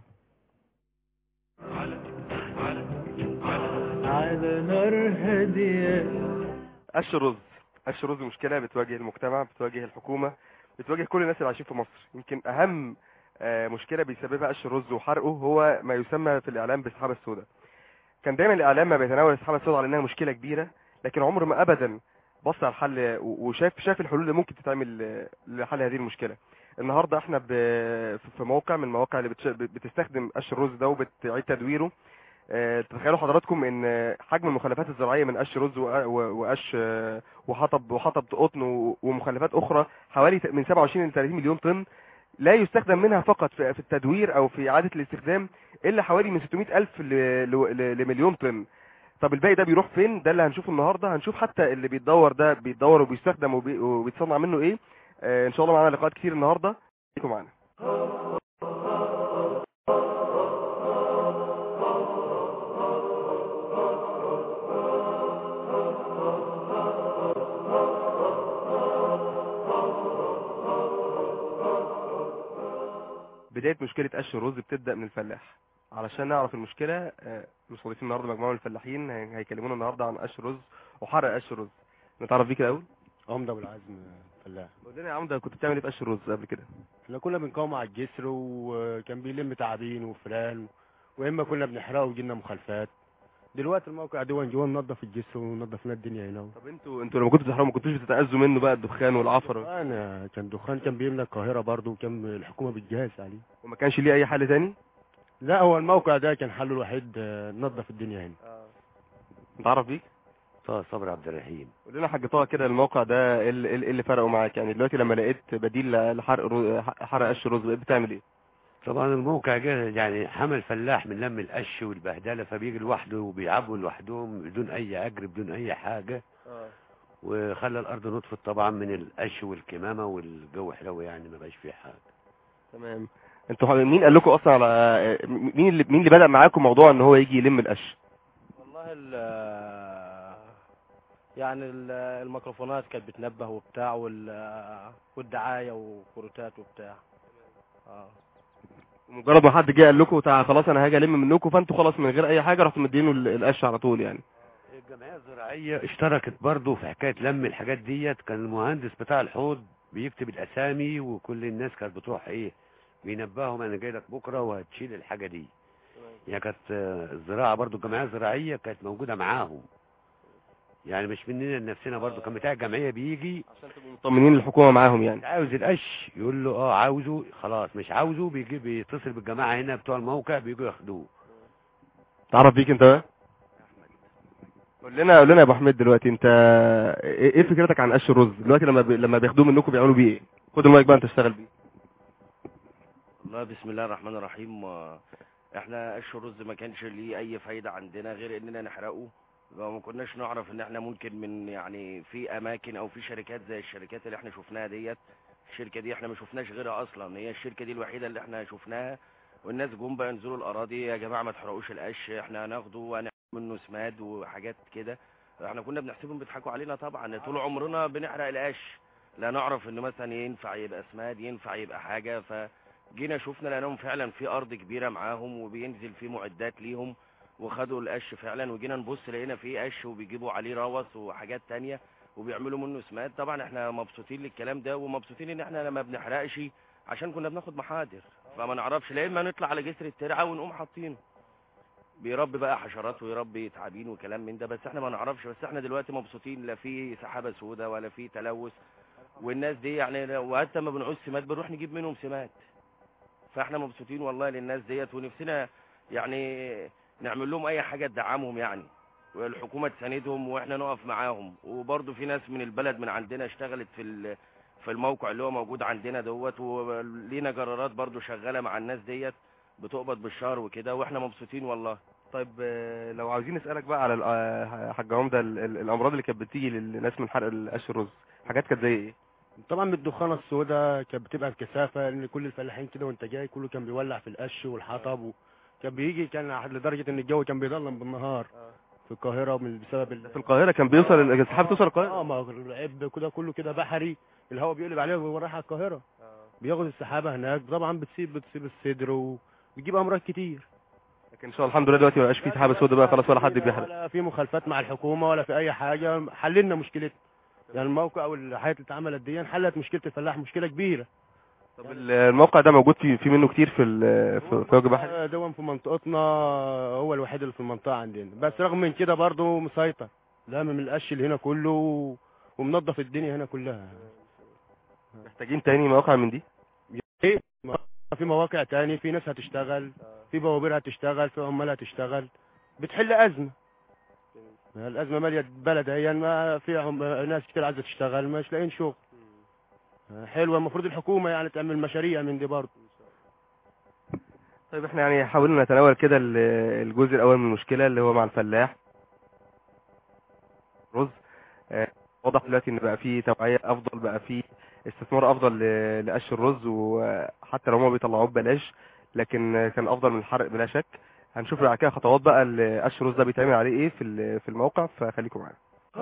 على نار هادية قش الرز قش الرز مشكله بتواجه المجتمع بتواجه الحكومه بتواجه كل الناس اللي عايشين في مصر يمكن اهم آه، مشكله بيسببها قش الرز وحرقه هو ما يسمى في الاعلام بالسحابه السوداء كان دايما الاعلام ما بيتناول السحابه السوداء على انها مشكله كبيره لكن عمره ما ابدا بص على الحل و- وشاف شاف الحلول اللي ممكن تتعمل آه، لحل هذه المشكله النهارده احنا ب- في موقع من المواقع اللي بتش- بتستخدم قش الرز ده وبتعيد تدويره آه، تتخيلوا حضراتكم ان آه، حجم المخلفات الزراعيه من قش رز وق- و- وقش آه، وحطب وحطب قطن و- ومخلفات اخرى حوالي ت- من 27 ل 30 مليون طن لا يستخدم منها فقط في في التدوير او في اعاده الاستخدام الا حوالي من 600 الف ل- ل- لمليون طن طب الباقي ده بيروح فين ده اللي هنشوفه النهارده هنشوف حتى اللي بيتدور ده بيتدور وبيستخدم وبي- وبيتصنع منه ايه آه، ان شاء الله معانا لقاءات كتير النهارده خليكم معانا بدايه مشكله قش الرز بتبدا من الفلاح علشان نعرف المشكله آه، مستضيفين النهارده مجموعه من الفلاحين هي- هيكلمونا النهارده عن قش الرز وحرق قش الرز نتعرف بيك الاول عمدة بالعزم فلاح قول لنا يا عمده كنت بتعمل ايه في قش الرز قبل كده احنا كنا بنقاوم على الجسر وكان بيلم تعابين وفران واما كنا بنحرقه ويجيلنا مخالفات دلوقتي الموقع ده جوه ننضف الجسر وننضف لنا الدنيا هنا طب انتوا انتوا لما كنتوا بتحرقوا ما كنتوش بتتاذوا منه بقى الدخان والعفره انا كان دخان كان بيملى القاهره برضه وكان الحكومه بتجهز عليه وما كانش ليه اي حل تاني لا هو الموقع ده كان حله الوحيد آه، ننضف الدنيا هنا نتعرف بيك طه صبري عبد الرحيم قول لنا حاج طه كده الموقع ده ايه اللي إيه اللي فرقه معاك يعني دلوقتي لما لقيت بديل لحرق رو- حرق قش الرز بقيت بتعمل ايه طبعا الموقع جه يعني حمل فلاح من لم القش والبهدله فبيجي لوحده وبيعبوا لوحدهم بدون اي اجر بدون اي حاجه وخلى الارض نطفت طبعا من القش والكمامه والجو حلو يعني ما بقاش فيه حاجه تمام انتوا ح- مين قال لكم اصلا على مين اللي مين اللي بدأ معاكم موضوع ان هو يجي يلم القش والله ال يعني ال- الميكروفونات كانت بتنبه وبتاع وال والدعايه وكروتات وبتاع اه مجرد ما حد جه قال لكم تعالى خلاص انا هاجي الم منكم فانتوا خلاص من غير اي حاجه رحتوا مدينه ال- القش على طول يعني الجمعيه الزراعيه اشتركت برضه في حكايه لم الحاجات ديت كان المهندس بتاع الحوض بيكتب الاسامي وكل الناس كانت بتروح ايه بينبههم انا جاي لك بكره وهتشيل الحاجه دي يعني كانت آه، الزراعه برضه الجمعيه الزراعيه كانت موجوده معاهم يعني مش مننا لنفسنا برضه كان بتاع الجمعيه بيجي مطمنين الحكومه معاهم يعني عاوز القش يقول له اه عاوزه خلاص مش عاوزه بيجي بيتصل بالجماعه هنا بتوع الموقع بيجوا ياخدوه تعرف بيك انت بقى قول لنا قول لنا يا ابو حميد دلوقتي انت ايه إيه فكرتك عن قش الرز دلوقتي لما بي... لما بياخدوه منكم بيعملوا بيه ايه خد المايك بقى انت اشتغل بيه والله بسم الله الرحمن الرحيم آه، احنا قش الرز ما كانش ليه اي فايده عندنا غير اننا نحرقه وما كناش نعرف ان احنا ممكن من يعني في اماكن او في شركات زي الشركات اللي احنا شفناها ديت الشركه دي احنا ما شفناش غيرها اصلا هي الشركه دي الوحيده اللي احنا شفناها والناس جم بقى ينزلوا الاراضي يا جماعه ما تحرقوش القش احنا هناخده وهنعمل منه سماد وحاجات كده احنا كنا بنحسبهم بيضحكوا علينا طبعا طول عمرنا بنحرق القش لا نعرف انه مثلا ينفع يبقى سماد ينفع يبقى حاجه فجينا شفنا لانهم فعلا في ارض كبيره معاهم وبينزل في معدات ليهم وخدوا القش فعلا وجينا نبص لقينا فيه قش وبيجيبوا عليه روث وحاجات تانية وبيعملوا منه سماد طبعا احنا مبسوطين للكلام ده ومبسوطين ان احنا لما بنحرقش عشان كنا بناخد محاضر فما نعرفش لا اما نطلع على جسر الترعه ونقوم حاطينه بيربي بقى حشرات ويربي تعابين وكلام من ده بس احنا ما نعرفش بس احنا دلوقتي مبسوطين لا في سحابه سوداء ولا في تلوث والناس دي يعني وقت ما بنعوز سمات بنروح نجيب منهم سمات فاحنا مبسوطين والله للناس ديت ونفسنا يعني نعمل لهم اي حاجه تدعمهم يعني والحكومه تساندهم واحنا نقف معاهم وبرضه في ناس من البلد من عندنا اشتغلت في ال- في الموقع اللي هو موجود عندنا دوت ولينا جرارات برضو شغاله مع الناس ديت بتقبض بالشهر وكده واحنا مبسوطين والله طيب آه، لو عاوزين نسالك بقى على ال- آه، حاج عمده ال- ال- الامراض اللي كانت بتيجي للناس من حرق القش الرز حاجات كانت زي ايه طبعا من الدخانه السوداء كانت بتبقى الكثافه ان كل الفلاحين كده وانت جاي كله كان بيولع في القش والحطب و... كان بيجي كان لدرجه ان الجو كان بيظلم بالنهار في القاهره من بسبب ال... في القاهره كان بيوصل السحاب توصل القاهره اه ما هو العب كده كله كده بحري الهواء بيقلب عليه وهو رايح على القاهره بياخد السحابه هناك طبعا بتسيب بتصيب الصدر وبتجيب امراض كتير لكن ان شاء الله الحمد لله دلوقتي ما بقاش في سحاب سوداء بقى خلاص ولا حد بيحرق ولا في مخالفات مع الحكومه ولا في اي حاجه حللنا مشكلتنا يعني الموقع او الحاجات اللي اتعملت دي حلت مشكله الفلاح مشكله كبيره طب ال- الموقع ده موجود في في منه كتير في ال- في في وجه بحري آه، دوام في منطقتنا هو الوحيد اللي في المنطقه عندنا بس رغم من كده برضه مسيطر لامم القش اللي هنا كله و- ومنظف الدنيا هنا كلها محتاجين تاني مواقع من دي ايه ما- في مواقع تاني في ناس هتشتغل في بوابير هتشتغل في عمال هتشتغل بتحل ازمه الازمه ماليه البلد هي ما في عم- ناس كتير عايزه تشتغل مش لاقيين شغل حلوه المفروض الحكومه يعني تعمل مشاريع من دي برضه طيب احنا يعني حاولنا نتناول كده ال- الجزء الاول من المشكله اللي هو مع الفلاح رز آه، واضح دلوقتي ان بقى في توعيه افضل بقى في استثمار افضل ل- لقش الرز وحتى لو هم بيطلعوه ببلاش لكن كان افضل من الحرق بلا شك هنشوف بعد كده خطوات بقى ال- قش الرز ده بيتعمل عليه ايه في ال- في الموقع فخليكم معانا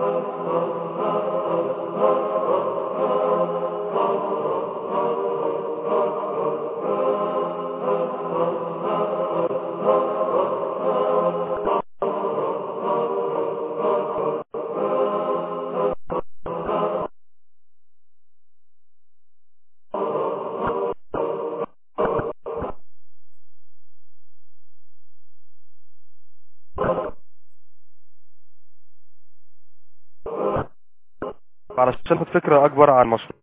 علشان ناخد فكره اكبر عن مشروع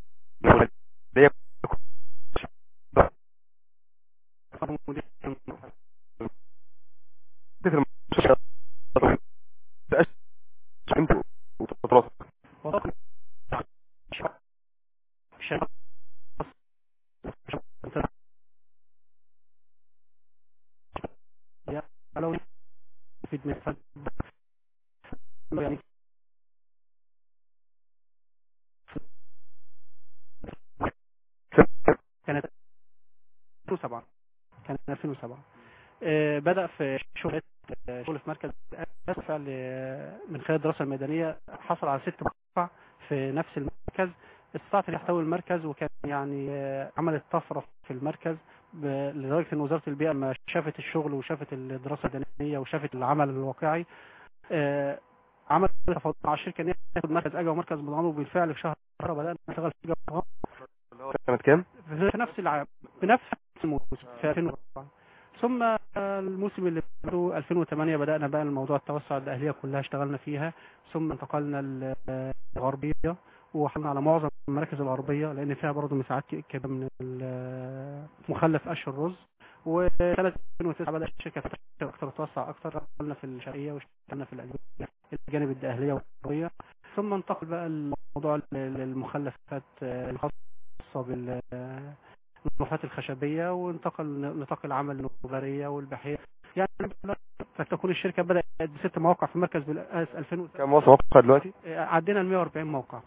لو في دماغ يعني كانت 2007 كانت 2007 آه، بدأ في شغل آه، شغل في مركز بالفعل آه، من خلال الدراسة الميدانية حصل على ست مواقع في نفس المركز استطاعت ان يحتوي المركز وكان يعني آه، عملت طفرة في المركز ب- لدرجة ان وزارة البيئة لما شافت الشغل وشافت الدراسة الميدانية وشافت العمل الواقعي آه، عملت تفاوض مع الشركة ان هي تاخد مركز اجا ومركز مضغام وبالفعل في شهر بدأنا نشتغل في اجا سنه كام؟ في نفس العام بنفس الموسم في 2004 ثم آه، الموسم اللي بعده 2008 بدأنا بقى الموضوع التوسع الأهلية كلها اشتغلنا فيها ثم انتقلنا للغربية وحلنا على معظم المراكز الغربية لأن فيها برضه مساحات كده من ال- مخلف قش الرز وسنة 2009 بدأ الشركة تنتشر أكتر وتوسع أكتر اشتغلنا في الشرقية واشتغلنا في الأجنبية الجانب الأهلية والغربية ثم انتقل بقى الموضوع للمخلفات آه، الخاصة بال المخلفات الخشبية وانتقل نطاق العمل النظرية والبحية يعني فتكون الشركة بدأت بست مواقع في مركز بالأس 2007 كام موقع دلوقتي؟ عدينا ال 140 موقع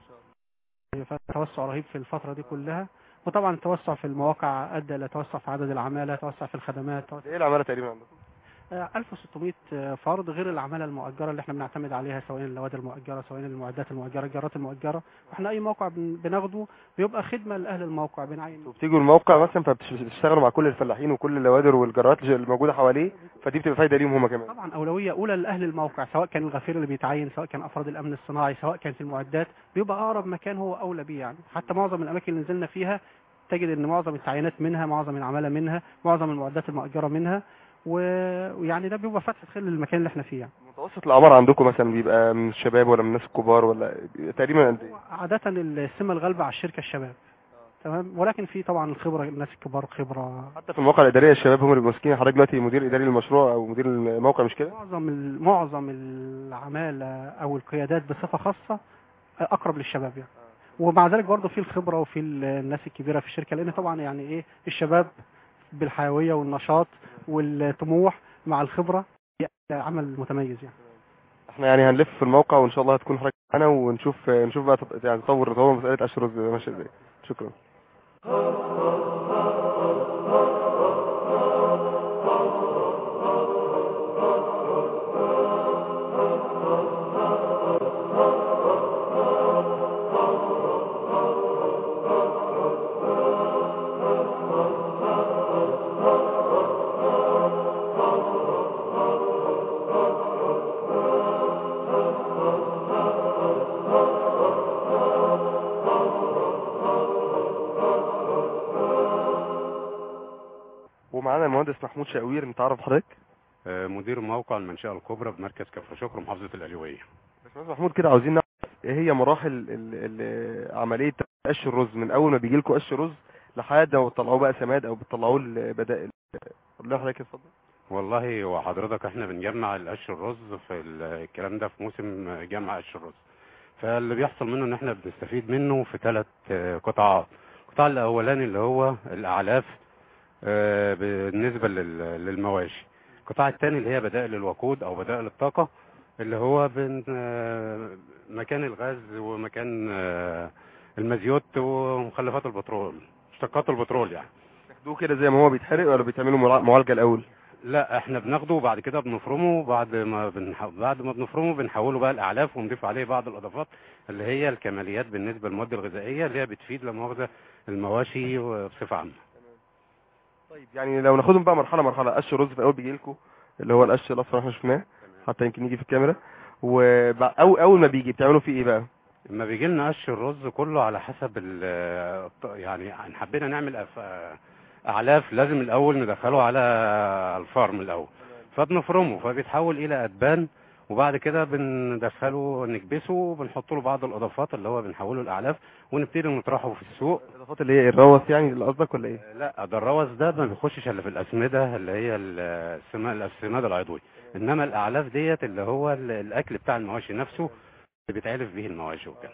توسع رهيب في الفترة دي كلها وطبعا التوسع في المواقع أدى إلى توسع في عدد العمالة توسع في الخدمات توسع ايه العماله تقريبا عندكم؟ آه، 1600 فرد غير العمالة المؤجرة اللي احنا بنعتمد عليها سواء اللوادر المؤجرة سواء المعدات المؤجرة الجرات المؤجرة واحنا أي موقع بن- بناخده بيبقى خدمة لأهل الموقع بنعين وبتيجوا الموقع مثلا فبتشتغلوا مع كل الفلاحين وكل اللوادر والجرارات اللي موجوده حواليه فدي بتبقى فايده ليهم هم كمان طبعا أولوية أولى لأهل الموقع سواء كان الغفير اللي بيتعين سواء كان أفراد الأمن الصناعي سواء كانت المعدات بيبقى أقرب مكان هو أولى بيه يعني حتى معظم الأماكن اللي نزلنا فيها تجد ان معظم التعيينات منها معظم العمالة منها معظم المعدات المؤجرة منها و- ويعني ده بيبقى فتح خير للمكان اللي احنا فيه يعني. متوسط الاعمار عندكم مثلا بيبقى من الشباب ولا من الناس الكبار ولا بيبقى تقريبا قد ايه؟ عادة السمة الغالبة على الشركة الشباب تمام ولكن في طبعا الخبرة الناس الكبار خبرة حتى في المواقع الاداريه الشباب هم اللي ماسكين حضرتك دلوقتي مدير اداري للمشروع او مدير الموقع مش كده؟ معظم ال- معظم العمالة او القيادات بصفة خاصة اقرب للشباب يعني ومع ذلك برضه في الخبره وفي ال- الناس الكبيره في الشركه لان طبعا يعني ايه الشباب بالحيويه والنشاط والطموح مع الخبره عمل متميز يعني احنا يعني هنلف في الموقع وان شاء الله هتكون حضرتك معانا ونشوف نشوف بقى تط- يعني تطور تطور مساله قش الرز ماشيه ازاي شكرا ومعانا المهندس محمود شاوير نتعرف حضرتك آه، مدير موقع المنشأة الكبرى بمركز كفر شكر محافظة القليوبية باشمهندس محمود كده عاوزين نعرف ايه هي مراحل ال- ال- عمليه قش الرز من اول ما بيجي لكم قش رز لحد ما بتطلعوه بقى سماد او بتطلعوه البدائل قول لنا حضرتك اتفضل والله وحضرتك احنا بنجمع القش الرز في ال- الكلام ده في موسم جمع قش الرز فاللي بيحصل منه ان احنا بنستفيد منه في ثلاث قطاعات القطاع الاولاني اللي هو الاعلاف آه، بالنسبة لل- للمواشي القطاع الثاني اللي هي بدائل الوقود او بدائل الطاقة اللي هو بين آه، مكان الغاز ومكان آه، المازيوت ومخلفات البترول مشتقات البترول يعني تاخدوه كده زي ما هو بيتحرق ولا بتعملوا مرا- معالجه الاول لا احنا بناخده وبعد كده بنفرمه بعد ما بنح... بعد ما بنفرمه بنحوله بقى الاعلاف ونضيف عليه بعض الاضافات اللي هي الكماليات بالنسبه للمواد الغذائيه اللي هي بتفيد لا مؤاخذه المواشي بصفه عامه طيب يعني لو ناخدهم بقى مرحله مرحله قش الرز في الاول بيجي لكم اللي هو القش الاصفر اللي احنا شفناه حتى يمكن يجي في الكاميرا واول اول ما بيجي بتعملوا فيه ايه بقى لما بيجي لنا قش الرز كله على حسب ال... يعني ان حبينا نعمل أف... اعلاف لازم الاول ندخله على الفارم الاول فبنفرمه فبيتحول الى ادبان وبعد كده بندخله نكبسه وبنحط له بعض الاضافات اللي هو بنحوله الاعلاف ونبتدي نطرحه في السوق الاضافات اللي هي الروث يعني اللي قصدك ولا ايه لا ده الروث ده ما بيخشش الا في الاسمده اللي هي ال- السما- السماد العضوي انما الاعلاف ديت اللي هو ال- الاكل بتاع المواشي نفسه اللي بيتعلف به المواشي وكده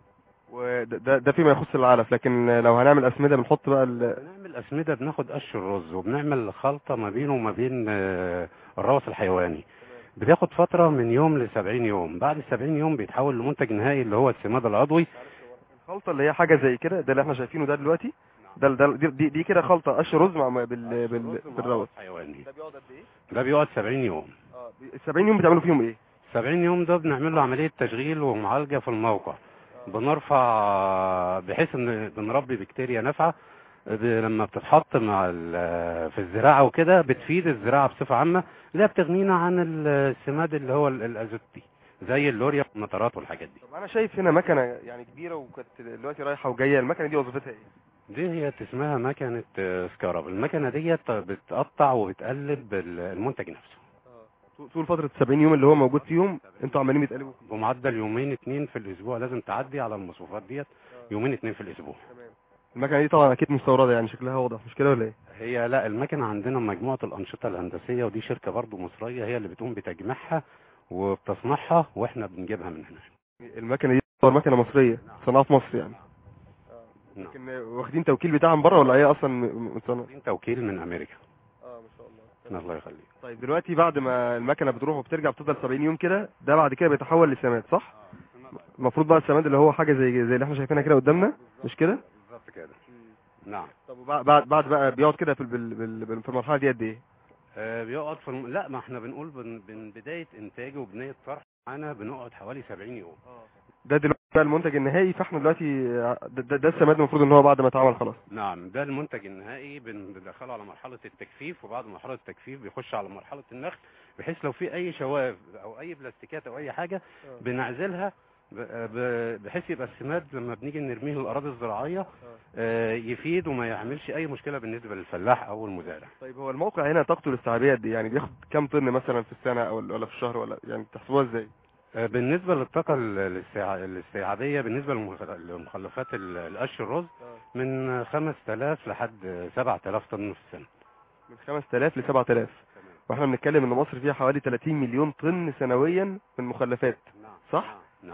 وده ده, ده فيما يخص العلف لكن لو هنعمل اسمده بنحط بقى ال... بنعمل اسمده بناخد قش الرز وبنعمل خلطه ما بينه وما بين آه، الروث الحيواني بتاخد فتره من يوم ل 70 يوم بعد ال 70 يوم بيتحول لمنتج نهائي اللي هو السماد العضوي الخلطه اللي هي حاجه زي كده ده اللي احنا شايفينه ده دلوقتي ده ده دي, دي, دي كده خلطه قش رز مع بال بال بالروث حيواني ده بيقعد قد ايه ده بيقعد 70 يوم ال 70 يوم بتعملوا فيهم ايه 70 يوم ده بنعمل له عملية تشغيل ومعالجة في الموقع بنرفع بحيث ان بنربي بكتيريا نافعة ب- لما بتتحط مع ال- في الزراعة وكده بتفيد الزراعة بصفة عامة اللي هي بتغنينا عن السماد اللي هو ال- الازوتي زي اللوريا والنترات والحاجات دي طب انا شايف هنا مكنه يعني كبيره وكانت دلوقتي رايحه وجايه المكنه دي وظيفتها ايه دي هي اسمها مكنة آه، سكارب المكنة ديت بتقطع وبتقلب ال- المنتج نفسه طول- طول فتره 70 يوم اللي هو موجود فيهم انتوا عمالين بتقلبوا فيه بمعدل يومين اتنين في الاسبوع لازم تعدي على المصروفات ديت يومين اتنين في الاسبوع المكنه دي طبعا اكيد مستورده يعني شكلها واضح مش كده ولا ايه هي لا المكنة عندنا مجموعة الأنشطة الهندسية ودي شركة برضو مصرية هي اللي بتقوم بتجميعها وبتصنيعها واحنا بنجيبها من هنا المكنه دي تعتبر مكنه مصريه صناعه في مصر يعني نعم. لكن واخدين توكيل بتاعهم بره ولا هي اصلا م- متصنعه واخدين توكيل من أمريكا اه ما شاء الله الله يخليك طيب دلوقتي بعد ما المكنه بتروح وبترجع بتفضل 70 يوم كده ده بعد كده بيتحول لسماد صح المفروض بقى السماد اللي هو حاجه زي زي اللي احنا شايفينها كده قدامنا مش كده بالظبط كده نعم طب وبعد بعد بعد بقى بيقعد كده في ال- بال- بال- بال- في المرحله دي قد ايه آه بيقعد في الم... لا ما احنا بنقول من من بداية إنتاجه وبناية طرح معانا بنقعد حوالي 70 يوم ده دلوقتي بقى المنتج النهائي فاحنا دلوقتي ده, ده, ده السماد المفروض ان هو بعد ما اتعمل خلاص نعم ده المنتج النهائي بن- بندخله على مرحلة التجفيف وبعد مرحلة التجفيف بيخش على مرحلة النخل بحيث لو في أي شواف أو أي بلاستيكات أو أي حاجة بنعزلها ب- ب- بحيث يبقى السماد لما بنيجي نرميه للأراضي الزراعية آه، يفيد وما يعملش أي مشكلة بالنسبة للفلاح أو المزارع طيب هو الموقع هنا طاقته الاستيعابيه قد ايه يعني بياخد كام طن مثلا في السنه او ولا في الشهر ولا يعني بتحسبوها ازاي آه، بالنسبة للطاقة ال- الاستيع- الاستيعابية بالنسبة للمخ- لمخلفات ال- القش الرز من 5000 لحد 7000 طن في السنة من 5000 ل 7000 واحنا بنتكلم ان مصر فيها حوالي 30 مليون طن سنويا من المخلفات صح نعم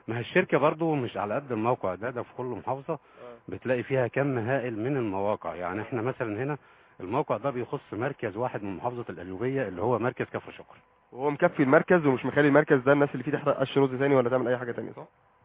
ما هي الشركه برضو مش على قد الموقع ده ده في كل محافظه بتلاقي فيها كم هائل من المواقع يعني احنا مثلا هنا الموقع ده بيخص مركز واحد من محافظه القليوبيه اللي هو مركز كفر شكر وهو مكفي المركز ومش مخلي المركز ده الناس اللي فيه تحرق قش رز تاني ولا تعمل اي حاجه تانية صح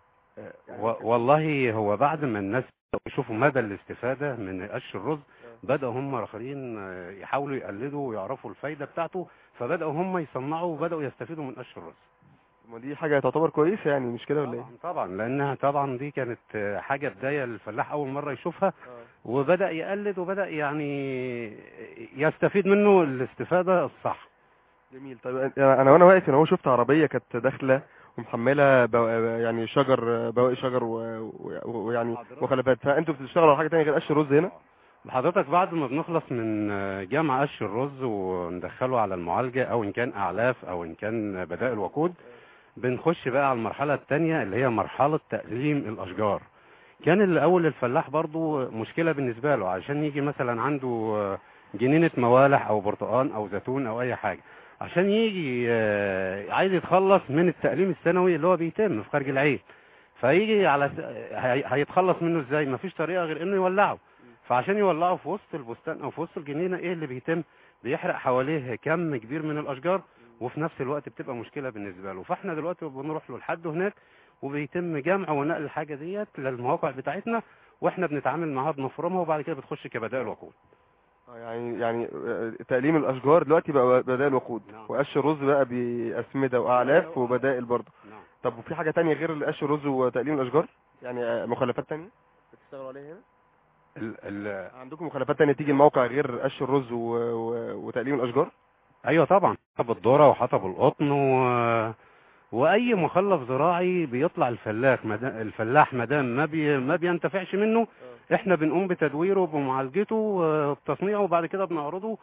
و- والله هو بعد ما الناس يشوفوا مدى الاستفادة من قش الرز بدأوا هم آخرين آه، يحاولوا يقلدوا ويعرفوا الفايدة بتاعته فبدأوا هم يصنعوا وبدأوا يستفيدوا من قش الرز ما دي حاجه تعتبر كويسه يعني مش كده ولا ايه طبعا لأنها طبعا دي كانت آه، حاجة بداية للفلاح أول مرة يشوفها وبدأ يقلد وبدأ يعني يستفيد منه الاستفادة الصح جميل طيب انا وانا واقف هنا هو شفت عربيه كانت داخله ومحمله بو... يعني شجر بواقي شجر و- و- ويعني مخلفات فانتوا بتشتغلوا على حاجه تانية غير قش الرز هنا حضرتك بعد ما بنخلص من آه، جمع قش الرز وندخله على المعالجة او ان كان اعلاف او ان كان بدائل وقود بنخش بقى على المرحلة التانية اللي هي مرحلة تقليم الاشجار كان الاول الفلاح برضو مشكلة بالنسبة له عشان يجي مثلا عنده آه، جنينة موالح او برتقان او زيتون او اي حاجة عشان يجي آه، عايز يتخلص من التقليم السنوي اللي هو بيتم في خارج العين فيجي على س- هي- هيتخلص منه ازاي مفيش طريقة غير انه يولعه فعشان يولعه في وسط البستان او في وسط الجنينه ايه اللي بيتم بيحرق حواليه كم كبير من الاشجار وفي نفس الوقت بتبقى مشكله بالنسبه له فاحنا دلوقتي بنروح له لحد هناك وبيتم جمع ونقل الحاجه ديت للمواقع بتاعتنا واحنا بنتعامل معاها بنفرمها وبعد كده بتخش كبدائل وقود آه، يعني يعني آه، تقليم الاشجار دلوقتي بقى بدائل وقود وقش الرز بقى باسمده واعلاف وبدائل برضه طب وفي حاجه تانية غير قش الرز وتقليم الاشجار يعني آه، مخلفات تانية بتشتغلوا عليها هنا ال ال عندكم مخلفات تانية تيجي الموقع غير قش الرز و... و... وتقليم الاشجار ايوه طبعا حطب الذره وحطب القطن و... واي مخلف زراعي بيطلع الفلاح مدا... الفلاح مدام ما بي... ما بينتفعش منه احنا بنقوم بتدويره بمعالجته وبتصنيعه وبعد كده بنعرضه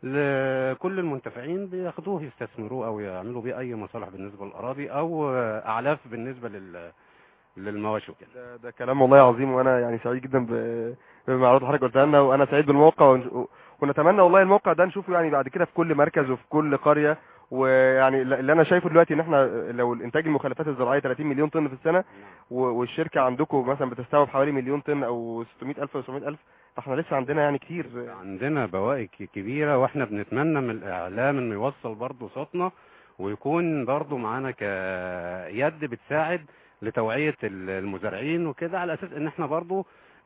لكل المنتفعين بياخدوه يستثمروه او يعملوا بيه اي مصالح بالنسبه للاراضي او اعلاف بالنسبه لل... للمواشي وكده ده, ده كلام والله عظيم وانا يعني سعيد جدا ب- بالمعلومات اللي حضرتك قلتها لنا وانا سعيد بالموقع ون- ونتمنى والله الموقع ده نشوفه يعني بعد كده في كل مركز وفي كل قريه ويعني اللي انا شايفه دلوقتي ان احنا لو الانتاج المخلفات الزراعيه 30 مليون طن في السنه و- والشركه عندكم مثلا بتستوعب حوالي مليون طن او 600 الف او 700 الف فاحنا لسه عندنا يعني كتير عندنا بواقي ك- كبيرة واحنا بنتمنى من الاعلام انه يوصل برضه صوتنا ويكون برضه معانا كيد بتساعد لتوعية ال- المزارعين وكده على اساس ان احنا برضه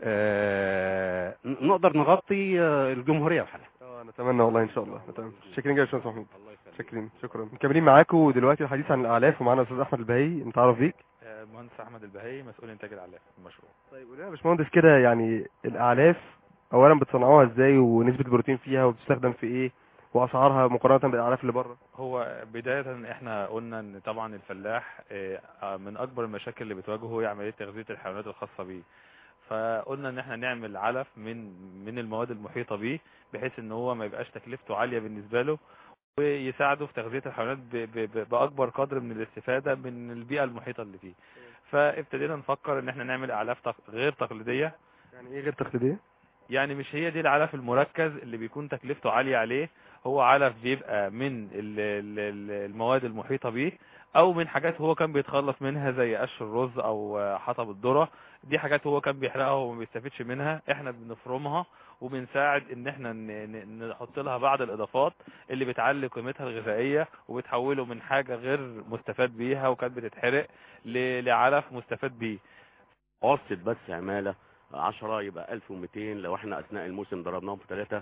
آه، ن- نقدر نغطي آه، الجمهورية بحالها اه نتمنى والله ان شاء الله نتمنى شاكرين جدا يا استاذ محمود شاكرين شكرا مكملين معاكم دلوقتي الحديث عن الاعلاف ومعانا الاستاذ احمد البهي نتعرف بيك المهندس احمد البهي مسؤول انتاج الاعلاف في المشروع طيب قول لنا يا باشمهندس كده يعني الاعلاف اولا بتصنعوها ازاي ونسبه البروتين فيها وبتستخدم في ايه واسعارها مقارنه بالاعلاف اللي بره هو بداية احنا قلنا ان طبعا الفلاح اه، اه، من اكبر المشاكل اللي بتواجهه هي عملية تغذية الحيوانات الخاصة بيه فقلنا ان احنا نعمل علف من من المواد المحيطة بيه بحيث ان هو ما يبقاش تكلفته عالية بالنسبة له ويساعده في تغذية الحيوانات ب- ب- ب- بأكبر قدر من الاستفادة من البيئة المحيطة اللي فيه فابتدينا نفكر ان احنا نعمل اعلاف تق- غير تقليدية يعني ايه غير تقليديه يعني مش هي دي العلف المركز اللي بيكون تكلفته عالية عليه هو علف بيبقى من ال- ال- ال- المواد المحيطة بيه او من حاجات هو كان بيتخلص منها زي قش الرز او حطب الذرة دي حاجات هو كان بيحرقها وما بيستفيدش منها احنا بنفرمها وبنساعد ان احنا ن- ن- نحط لها بعض الاضافات اللي بتعلي قيمتها الغذائية وبتحوله من حاجة غير مستفاد بيها وكانت بتتحرق ل- لعلف مستفاد بيه متوسط بس عمالة 10 يبقى 1200 لو احنا اثناء الموسم ضربناهم في 3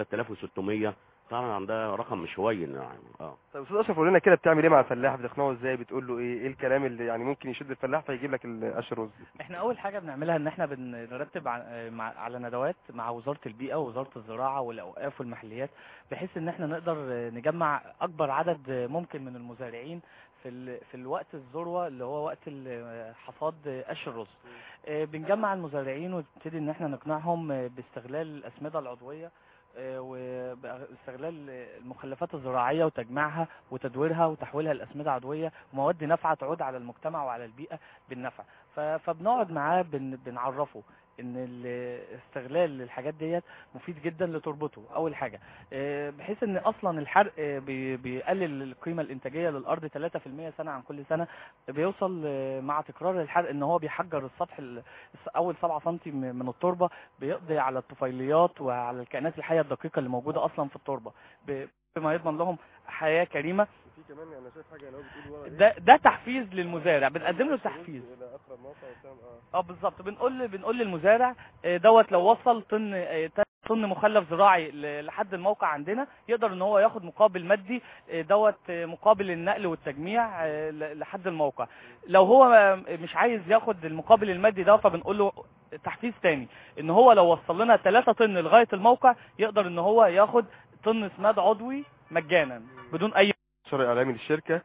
3600 طبعا ده رقم مش هين يعني اه طيب استاذ اشرف قول لنا كده بتعمل ايه مع الفلاح بتقنعه ازاي بتقول له ايه ايه الكلام اللي يعني ممكن يشد الفلاح فيجيب لك القش الرز احنا اول حاجه بنعملها ان احنا بنرتب ع- مع- على ندوات مع وزاره البيئه ووزاره الزراعه والاوقاف والمحليات بحيث ان احنا نقدر نجمع اكبر عدد ممكن من المزارعين في ال... في الوقت الذروه اللي هو وقت ال- حصاد قش الرز آه، بنجمع المزارعين ونبتدي ان احنا نقنعهم آه، باستغلال الاسمده العضويه آه، وباستغلال المخلفات الزراعيه وتجميعها وتدويرها وتحويلها لاسمده عضويه ومواد نافعه تعود على المجتمع وعلى البيئه بالنفع ف- فبنقعد معاه بن... بنعرفه ان ال- استغلال الحاجات ديت مفيد جدا لتربته اول حاجه آه، بحيث ان اصلا الحرق آه، بي- بيقلل القيمه الانتاجيه للارض 3% سنه عن كل سنه بيوصل آه، مع تكرار الحرق ان هو بيحجر السطح ال- الس- اول 7 سم من التربه بيقضي على الطفيليات وعلى الكائنات الحيه الدقيقه اللي موجوده اصلا في التربه ب- بما يضمن لهم حياه كريمه في كمان انا شايف حاجه لو بتقول ورا إيه؟ ده ده تحفيز للمزارع بنقدم له تحفيز الى اقرب موقع وسام اه اه بالظبط بنقول بنقول للمزارع آه، دوت لو وصل طن آه، طن مخلف زراعي ل- لحد الموقع عندنا يقدر ان هو ياخد مقابل مادي آه، دوت آه، مقابل النقل والتجميع آه، ل- لحد الموقع لو هو آه، مش عايز ياخد المقابل المادي ده فبنقول له تحفيز تاني ان هو لو وصل لنا 3 طن لغايه الموقع يقدر ان هو ياخد طن سماد عضوي مجانا بدون اي المستشار الاعلامي للشركه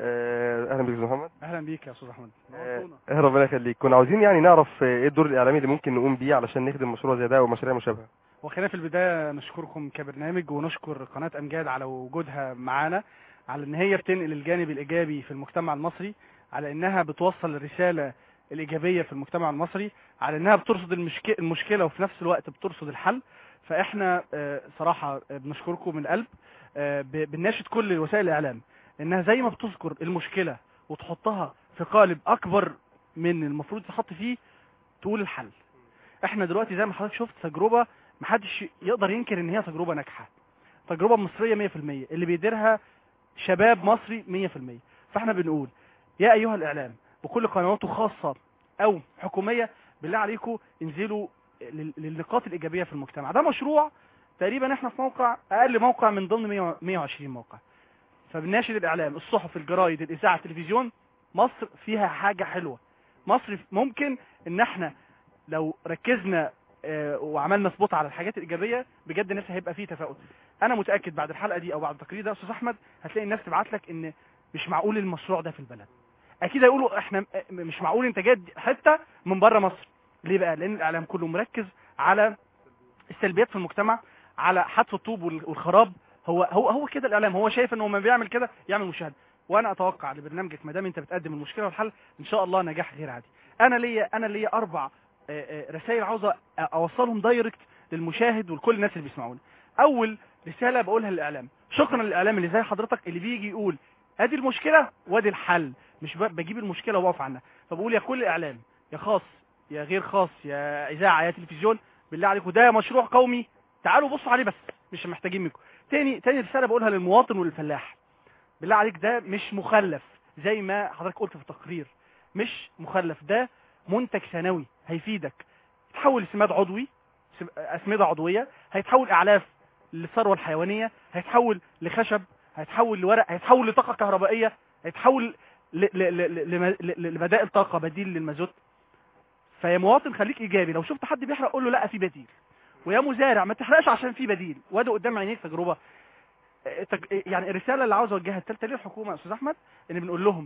آه، اهلا بك يا أستاذ محمد اهلا بيك يا استاذ احمد آه، ربنا يخليك كنا عاوزين يعني نعرف آه، ايه الدور الاعلامي اللي ممكن نقوم بيه علشان نخدم مشروع زي ده ومشاريع مشابهه وخلينا في البدايه نشكركم كبرنامج ونشكر قناه امجاد على وجودها معانا على ان هي بتنقل الجانب الايجابي في المجتمع المصري على انها بتوصل الرساله الايجابيه في المجتمع المصري على انها بترصد المشك... المشكله وفي نفس الوقت بترصد الحل فاحنا آه، صراحه آه، بنشكركم من القلب آه، ب- بنناشد كل وسائل الاعلام انها زي ما بتذكر المشكله وتحطها في قالب اكبر من المفروض تحط فيه تقول الحل احنا دلوقتي زي ما حضرتك شفت تجربه محدش يقدر ينكر ان هي تجربه ناجحه تجربه مصريه 100% اللي بيديرها شباب مصري 100% فاحنا بنقول يا ايها الاعلام بكل قنواته خاصه او حكوميه بالله عليكم انزلوا لل- للنقاط الايجابيه في المجتمع ده مشروع تقريبا احنا في موقع اقل موقع من ضمن 100 120 موقع فبناشد الاعلام الصحف الجرايد الاذاعه التلفزيون مصر فيها حاجه حلوه مصر ممكن ان احنا لو ركزنا آه، وعملنا سبوت على الحاجات الايجابيه بجد الناس هيبقى فيه تفاؤل انا متاكد بعد الحلقه دي او بعد التقرير ده يا استاذ احمد هتلاقي الناس تبعت لك ان مش معقول المشروع ده في البلد اكيد هيقولوا احنا م- مش معقول انت جاي حته من بره مصر ليه بقى لان الاعلام كله مركز على السلبيات في المجتمع على حتف الطوب وال- والخراب هو هو هو كده الاعلام هو شايف انه ما بيعمل كده يعمل مشاهده وانا اتوقع لبرنامجك ما دام انت بتقدم المشكله والحل ان شاء الله نجاح غير عادي انا ليا انا ليا اربع رسائل عاوز أ- اوصلهم دايركت للمشاهد ولكل الناس اللي بيسمعونا اول رساله بقولها للاعلام شكرا للاعلام اللي زي حضرتك اللي بيجي يقول ادي المشكله وادي الحل مش ب- بجيب المشكله واقف عنها فبقول يا كل اعلام يا خاص يا غير خاص يا اذاعه يا تلفزيون بالله عليكم ده مشروع قومي تعالوا بصوا عليه بس مش محتاجين منكم تاني تاني رساله بقولها للمواطن وللفلاح بالله عليك ده مش مخلف زي ما حضرتك قلت في التقرير مش مخلف ده منتج ثانوي هيفيدك يتحول لسماد عضوي سم- اسمده عضويه هيتحول اعلاف للثروه الحيوانيه هيتحول لخشب هيتحول لورق هيتحول لطاقه كهربائيه هيتحول ل- ل- ل- لم- ل- لبدائل طاقه بديل للمازوت فيا مواطن خليك ايجابي لو شفت حد بيحرق قول له لا في بديل ويا مزارع ما تحرقش عشان في بديل وادي قدام عينيك تجربه آه، تج- يعني الرساله اللي عاوز اوجهها الثالثه للحكومه يا استاذ احمد ان بنقول لهم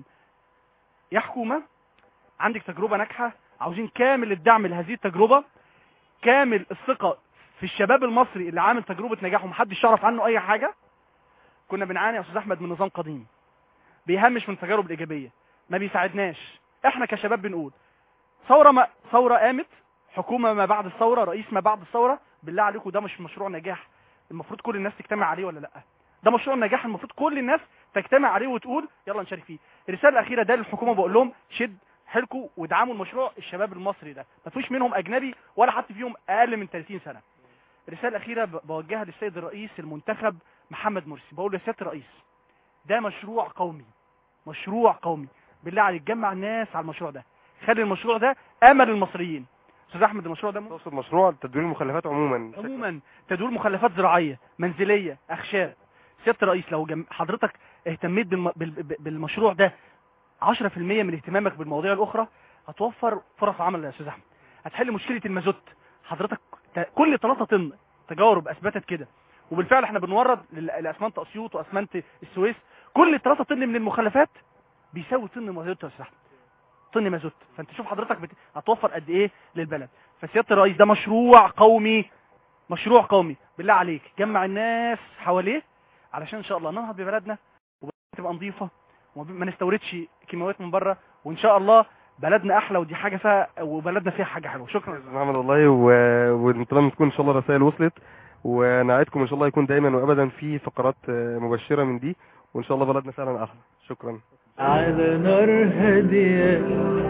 يا حكومه عندك تجربه ناجحه عاوزين كامل الدعم لهذه التجربه كامل الثقه في الشباب المصري اللي عامل تجربه نجاح ومحدش يعرف عنه اي حاجه كنا بنعاني يا استاذ احمد من نظام قديم بيهمش من التجارب الايجابيه ما بيساعدناش احنا كشباب بنقول ثوره ما ثوره قامت حكومه ما بعد الثوره رئيس ما بعد الثوره بالله عليكم ده مش مشروع نجاح المفروض كل الناس تجتمع عليه ولا لا ده مشروع نجاح المفروض كل الناس تجتمع عليه وتقول يلا نشارك فيه الرساله الاخيره ده للحكومه بقول لهم شد حيلكم وادعموا المشروع الشباب المصري ده ما فيش منهم اجنبي ولا حد فيهم اقل من 30 سنه الرساله الاخيره ب- بوجهها للسيد الرئيس المنتخب محمد مرسي بقول له يا سياده الرئيس ده مشروع قومي مشروع قومي بالله عليك جمع الناس على المشروع ده خلي المشروع ده امل المصريين استاذ احمد المشروع ده تقصد مشروع تدوير المخلفات عموما عموما تدوير مخلفات زراعيه منزليه اخشاب سياده الرئيس لو جم... حضرتك اهتميت بالم... بال... بال- بالمشروع ده 10% من اهتمامك بالمواضيع الاخرى هتوفر فرص عمل يا استاذ احمد هتحل مشكله المازوت حضرتك ت... كل 3 طن تجارب اثبتت كده وبالفعل احنا بنورد لل- لاسمنت اسيوط واسمنت السويس كل 3 طن من المخلفات بيساوي طن مازوت يا استاذ احمد طن مازوت فانت شوف حضرتك بت... هتوفر قد ايه للبلد فسياده الرئيس ده مشروع قومي مشروع قومي بالله عليك جمع الناس حواليه علشان ان شاء الله ننهض ببلدنا وبلدنا تبقى نظيفه وما نستوردش كيماويات من بره وان شاء الله بلدنا احلى ودي حاجه فيها وبلدنا فيها حاجه حلوه شكرا استاذ محمد والله و... ونتمنى تكون ان شاء الله الرسائل وصلت ونعدكم ان شاء الله يكون دايما وابدا في فقرات آه، مبشره من دي وان شاء الله بلدنا فعلا احلى شكرا على نار هادية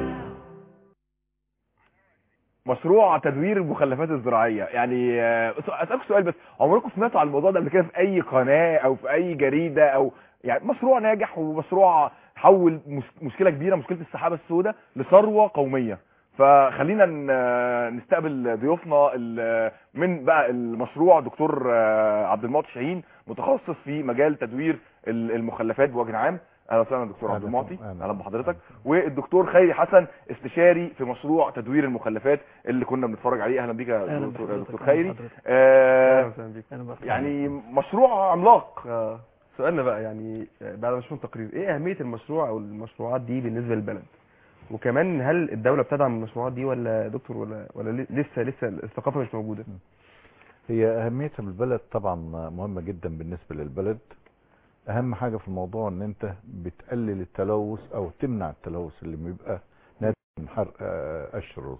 مشروع تدوير المخلفات الزراعيه يعني آه، اسالكم سؤال بس عمركم سمعتوا عن الموضوع ده قبل كده في اي قناه او في اي جريده او يعني مشروع ناجح ومشروع حول مش- مشكله كبيره مشكله السحابه السوداء لثروه قوميه فخلينا ن- نستقبل ضيوفنا ال- من بقى المشروع دكتور آه، عبد المعطي شاهين متخصص في مجال تدوير ال- المخلفات بوجه عام اهلا وسهلا دكتور عبد المعطي اهلا بحضرتك والدكتور خيري حسن استشاري في مشروع تدوير المخلفات اللي كنا بنتفرج عليه اهلا بيك يا أهلا دكتور بحضرتك، دكتور أهلا خيري بحضرتك. آه، أهلا وسهلا بيك. يعني مشروع عملاق اه سؤالنا بقى يعني آه، بعد ما نشوف التقرير ايه اهميه المشروع او المشروعات دي بالنسبه للبلد وكمان هل الدوله بتدعم المشروعات دي ولا يا دكتور ولا ولا ل- لسه لسه الثقافه مش موجوده هي أهميتها بالبلد طبعا مهمة جدا بالنسبة للبلد أهم حاجة في الموضوع إن أنت بتقلل التلوث أو تمنع التلوث اللي بيبقى ناتج من حرق آه، قش الرز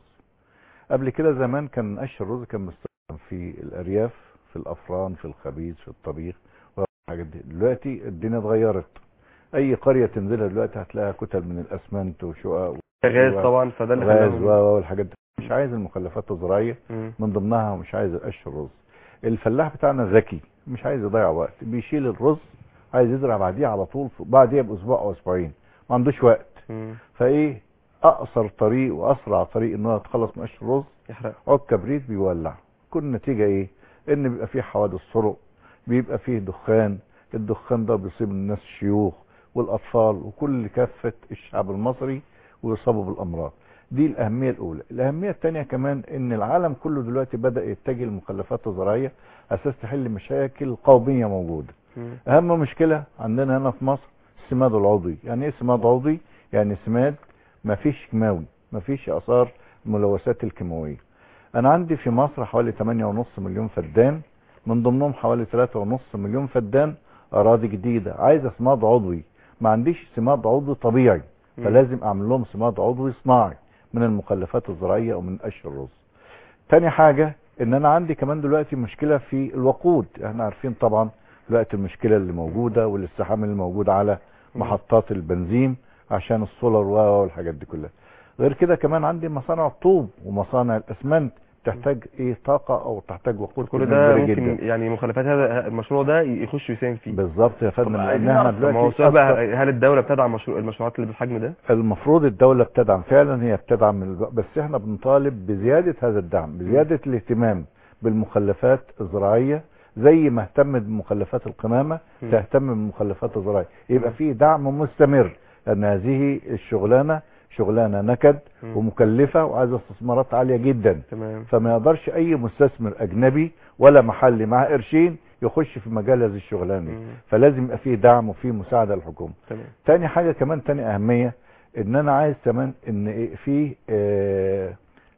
قبل كده زمان كان قش الرز كان مستخدم في الأرياف في الأفران في الخبيز في الطبيخ والحاجات دي دلوقتي الدنيا اتغيرت أي قرية تنزلها دلوقتي هتلاقيها كتل من الأسمنت وشقق غاز طبعا فده اللي غاز خلاهم- و- و- والحاجات دي مش عايز المخلفات الزراعية مم. من ضمنها ومش عايز قش الرز الفلاح بتاعنا ذكي مش عايز يضيع وقت بيشيل الرز عايز يزرع بعديه على طول بعديها باسبوع او اسبوعين ما عندوش وقت مم. فايه اقصر طريق واسرع طريق ان هو يتخلص من قش الرز يحرق عود كبريت بيولع كل النتيجه ايه ان بيبقى فيه حوادث طرق بيبقى فيه دخان الدخان ده بيصيب الناس الشيوخ والاطفال وكل كافه الشعب المصري ويصابوا بالامراض دي الاهميه الاولى الاهميه الثانيه كمان ان العالم كله دلوقتي بدا يتجه للمخلفات الزراعيه اساس تحل مشاكل قوميه موجوده مم. اهم مشكله عندنا هنا في مصر السماد العضوي يعني ايه سماد عضوي يعني سماد ما فيش كيماوي ما فيش اثار الملوثات الكيماويه انا عندي في مصر حوالي 8.5 مليون فدان من ضمنهم حوالي 3.5 مليون فدان اراضي جديده عايزه سماد عضوي ما عنديش سماد عضوي طبيعي مم. فلازم اعمل لهم سماد عضوي صناعي من المخلفات الزراعيه او من قش الرز تاني حاجة ان انا عندي كمان دلوقتي مشكلة في الوقود احنا عارفين طبعا دلوقتي المشكلة اللي موجودة والازدحام اللي موجود على محطات البنزين عشان السولار و- والحاجات دي كلها غير كده كمان عندي مصانع الطوب ومصانع الاسمنت تحتاج ايه طاقة او تحتاج وقود كل كمية ده كبيرة ممكن يعني مخالفات هذا المشروع ده يخش يساهم فيه بالظبط يا فندم عايزين لانها نعرف، ما هو دلوقتي السؤال أكتر- بقى هل الدوله بتدعم مشروع المشروعات اللي بالحجم ده المفروض الدولة بتدعم فعلا هي بتدعم الب- بس احنا بنطالب بزيادة هذا الدعم بزيادة الاهتمام بالمخلفات الزراعية زي ما اهتم بمخلفات القمامة م. تهتم بالمخلفات الزراعية يبقى في دعم مستمر لان هذه الشغلانة شغلانة نكد م. ومكلفة وعايزة استثمارات عالية جدا تمام فما يقدرش اي مستثمر اجنبي ولا محلي معاه قرشين يخش في مجال هذه الشغلانه دي. مم. فلازم يبقى فيه دعم وفيه مساعده للحكومه تمام تاني حاجه كمان تاني اهميه ان انا عايز كمان ان إيه في آه،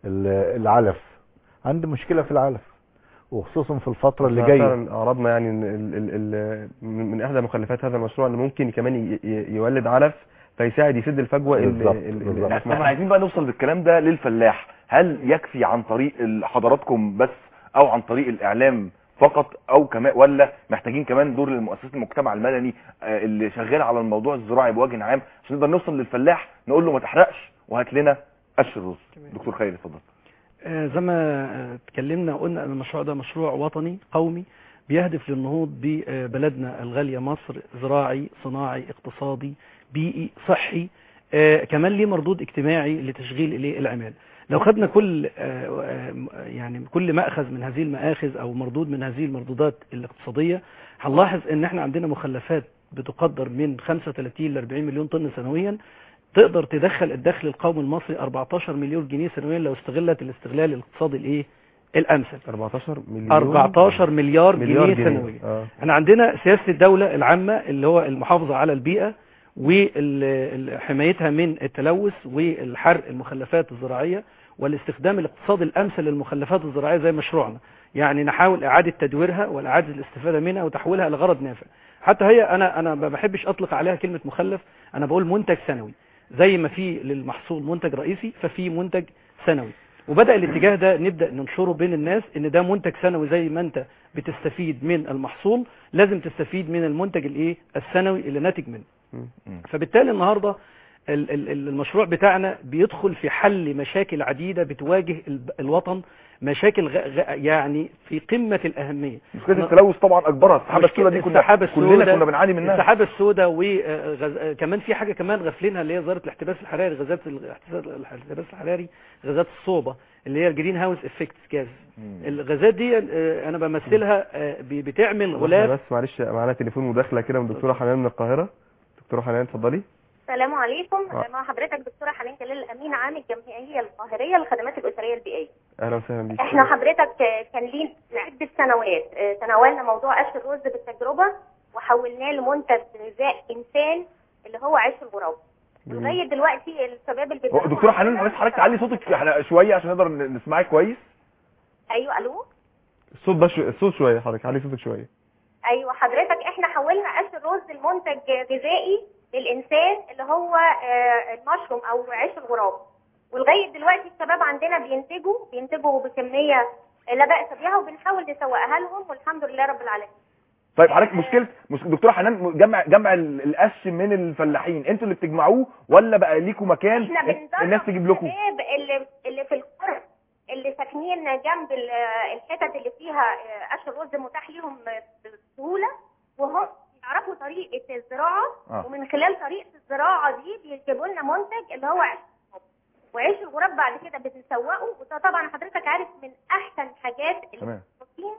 ال- العلف عندي مشكله في العلف وخصوصا في الفتره اللي إحنا جايه فعلا عرضنا يعني إن ال ال ال من من احدى مخلفات هذا المشروع ان ممكن كمان ي- ي- يولد علف فيساعد يسد الفجوه اللي- بالظبط، اللي- اللي بالظبط. اللي في احنا مصر. عايزين بقى نوصل بالكلام ده للفلاح هل يكفي عن طريق ال- حضراتكم بس او عن طريق الاعلام فقط او كمان ولا محتاجين كمان دور للمؤسسات المجتمع المدني آه، اللي شغال على الموضوع الزراعي بوجه عام عشان نقدر نوصل للفلاح نقول له ما تحرقش وهات لنا قش الرز دكتور خيري اتفضل آه، زي ما آه، اتكلمنا وقلنا ان المشروع ده مشروع وطني قومي بيهدف للنهوض ببلدنا الغالية مصر زراعي صناعي اقتصادي بيئي صحي آه، كمان ليه مردود اجتماعي لتشغيل الايه العمال لو خدنا كل آه، آه، يعني كل مأخذ من هذه المآخذ او مردود من هذه المردودات الاقتصادية هنلاحظ ان احنا عندنا مخلفات بتقدر من 35 ل 40 مليون طن سنويا تقدر تدخل الدخل القومي المصري 14 مليون جنيه سنويا لو استغلت الاستغلال الاقتصادي الايه الامثل 14 مليون 14 مليار, مليار جنيه, جنيه. سنويا آه. احنا عندنا سياسة الدولة العامة اللي هو المحافظة على البيئة وحمايتها من التلوث والحرق المخلفات الزراعية والاستخدام الاقتصادي الامثل للمخلفات الزراعية زي مشروعنا يعني نحاول اعادة تدويرها واعادة الاستفادة منها وتحويلها لغرض نافع حتى هي انا انا ما بحبش اطلق عليها كلمة مخلف انا بقول منتج سنوي زي ما في للمحصول منتج رئيسي ففي منتج ثانوي وبدأ الاتجاه ده نبدأ ننشره بين الناس ان ده منتج ثانوي زي ما انت بتستفيد من المحصول لازم تستفيد من المنتج الايه الثانوي اللي ناتج منه فبالتالي النهاردة ال- ال- ال- المشروع بتاعنا بيدخل في حل مشاكل عديدة بتواجه الب- الوطن مشاكل غ... غ... يعني في قمة الأهمية مشكله التلوث طبعا اكبرها السحابه السوداء دي كنا السحابة كلنا السوداء كنا بنعاني منها السحابة السوداء وكمان في حاجة كمان غافلينها اللي هي ظاهرة الاحتباس الحراري غازات الاحتباس الاحتباس الحراري غازات الصوبة اللي هي الجرين هاوس افكت جاز الغازات دي آه، انا بمثلها آه، ب- بتعمل إحنا غلاف بس معلش معانا تليفون مداخله كده من دكتوره حنان من القاهره دكتوره حنان اتفضلي السلام عليكم آه. مع حضرتك دكتوره حنان جلال امين عام الجمعيه القاهريه للخدمات الاسريه البيئيه اهلا وسهلا بيك احنا حضرتك آه، كان لينا عده سنوات آه، تناولنا موضوع قش الرز بالتجربه وحولناه لمنتج غذاء انسان اللي هو عيش الغراب لغايه دلوقتي الشباب اللي هو بيدرسوا دكتوره حنان معلش حضرتك تعلي صوتك احنا شويه عشان نقدر ن- نسمعك كويس ايوه الو الصوت بس الصوت شويه حضرتك علي صوتك شويه ايوه حضرتك احنا حولنا قش الرز لمنتج غذائي للانسان اللي هو آه، المشروم او عيش الغراب ولغايه دلوقتي الشباب عندنا بينتجوا بينتجوا بكميه لا باس بها وبنحاول نسوقها لهم والحمد لله رب العالمين طيب حضرتك مشكله مش دكتوره حنان جمع جمع ال- القش من الفلاحين انتوا اللي بتجمعوه ولا بقى ليكوا مكان احنا بندرب الناس تجيب لكم الشباب اللي اللي في القرى اللي ساكنين جنب ال- الحتت اللي فيها آه، قش الرز متاح ليهم بسهوله وهم يعرفوا طريقه الزراعه آه. ومن خلال طريقه الزراعه دي بيجيبوا لنا منتج اللي هو عيش الغراب. وعيش الغراب بعد كده بنسوقه وده طبعا حضرتك عارف من احسن حاجات تمام البروتين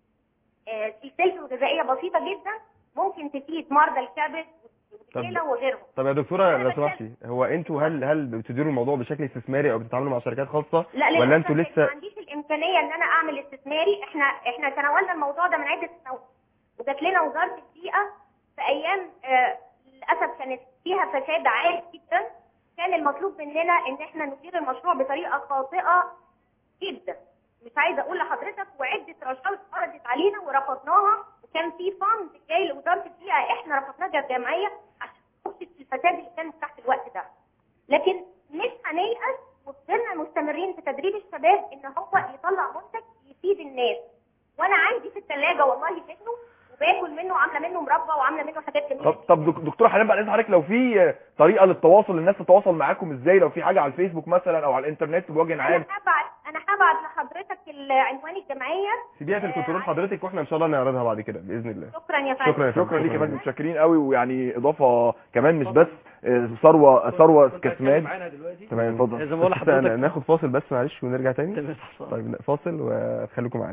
آه، سلسلته الغذائيه بسيطه جدا ممكن تفيد مرضى الكبد والكلى وغيرهم طب يا دكتوره لو سمحتي هو انتوا هل هل بتديروا الموضوع بشكل استثماري او بتتعاملوا مع شركات خاصه لا ولا للأسف انتوا ما لسه عنديش الامكانيه ان انا اعمل استثماري احنا احنا تناولنا الموضوع ده من عده سنوات وجات لنا وزاره البيئه في ايام آه، للاسف كانت فيها فساد عالي جدا كان المطلوب مننا ان احنا ندير المشروع بطريقه خاطئه جدا مش عايزه اقول لحضرتك وعده رشاوي اتعرضت علينا ورفضناها وكان في فند جاي لوزاره البيئه احنا رفضناها كجمعيه عشان نخش في الفساد اللي كان تحت الوقت ده لكن مش هنيأس وفضلنا مستمرين في تدريب الشباب ان هو يطلع منتج يفيد الناس وانا عندي في الثلاجه والله منه وباكل منه وعامله منه مربى وعامله منه حاجات جميله طب طب دك- دكتوره حنان بعد اذن حضرتك لو في طريقه للتواصل الناس تتواصل معاكم ازاي لو في حاجه على الفيسبوك مثلا او على الانترنت بوجه عام انا هبعت انا هبعت لحضرتك العنوان الجمعيه سيبيها في الكنترول حضرتك واحنا ان شاء الله نعرضها بعد كده باذن الله شكرا يا فندم شكرا يا فندم. شكرا ليك يا فندم متشكرين قوي ويعني اضافه كمان مش بس آه، ثروه ثروه كسمان تمام اتفضل لازم أقول بس لحضرتك- ناخد فاصل بس معلش ونرجع تاني تمام. طيب فاصل وخليكم معانا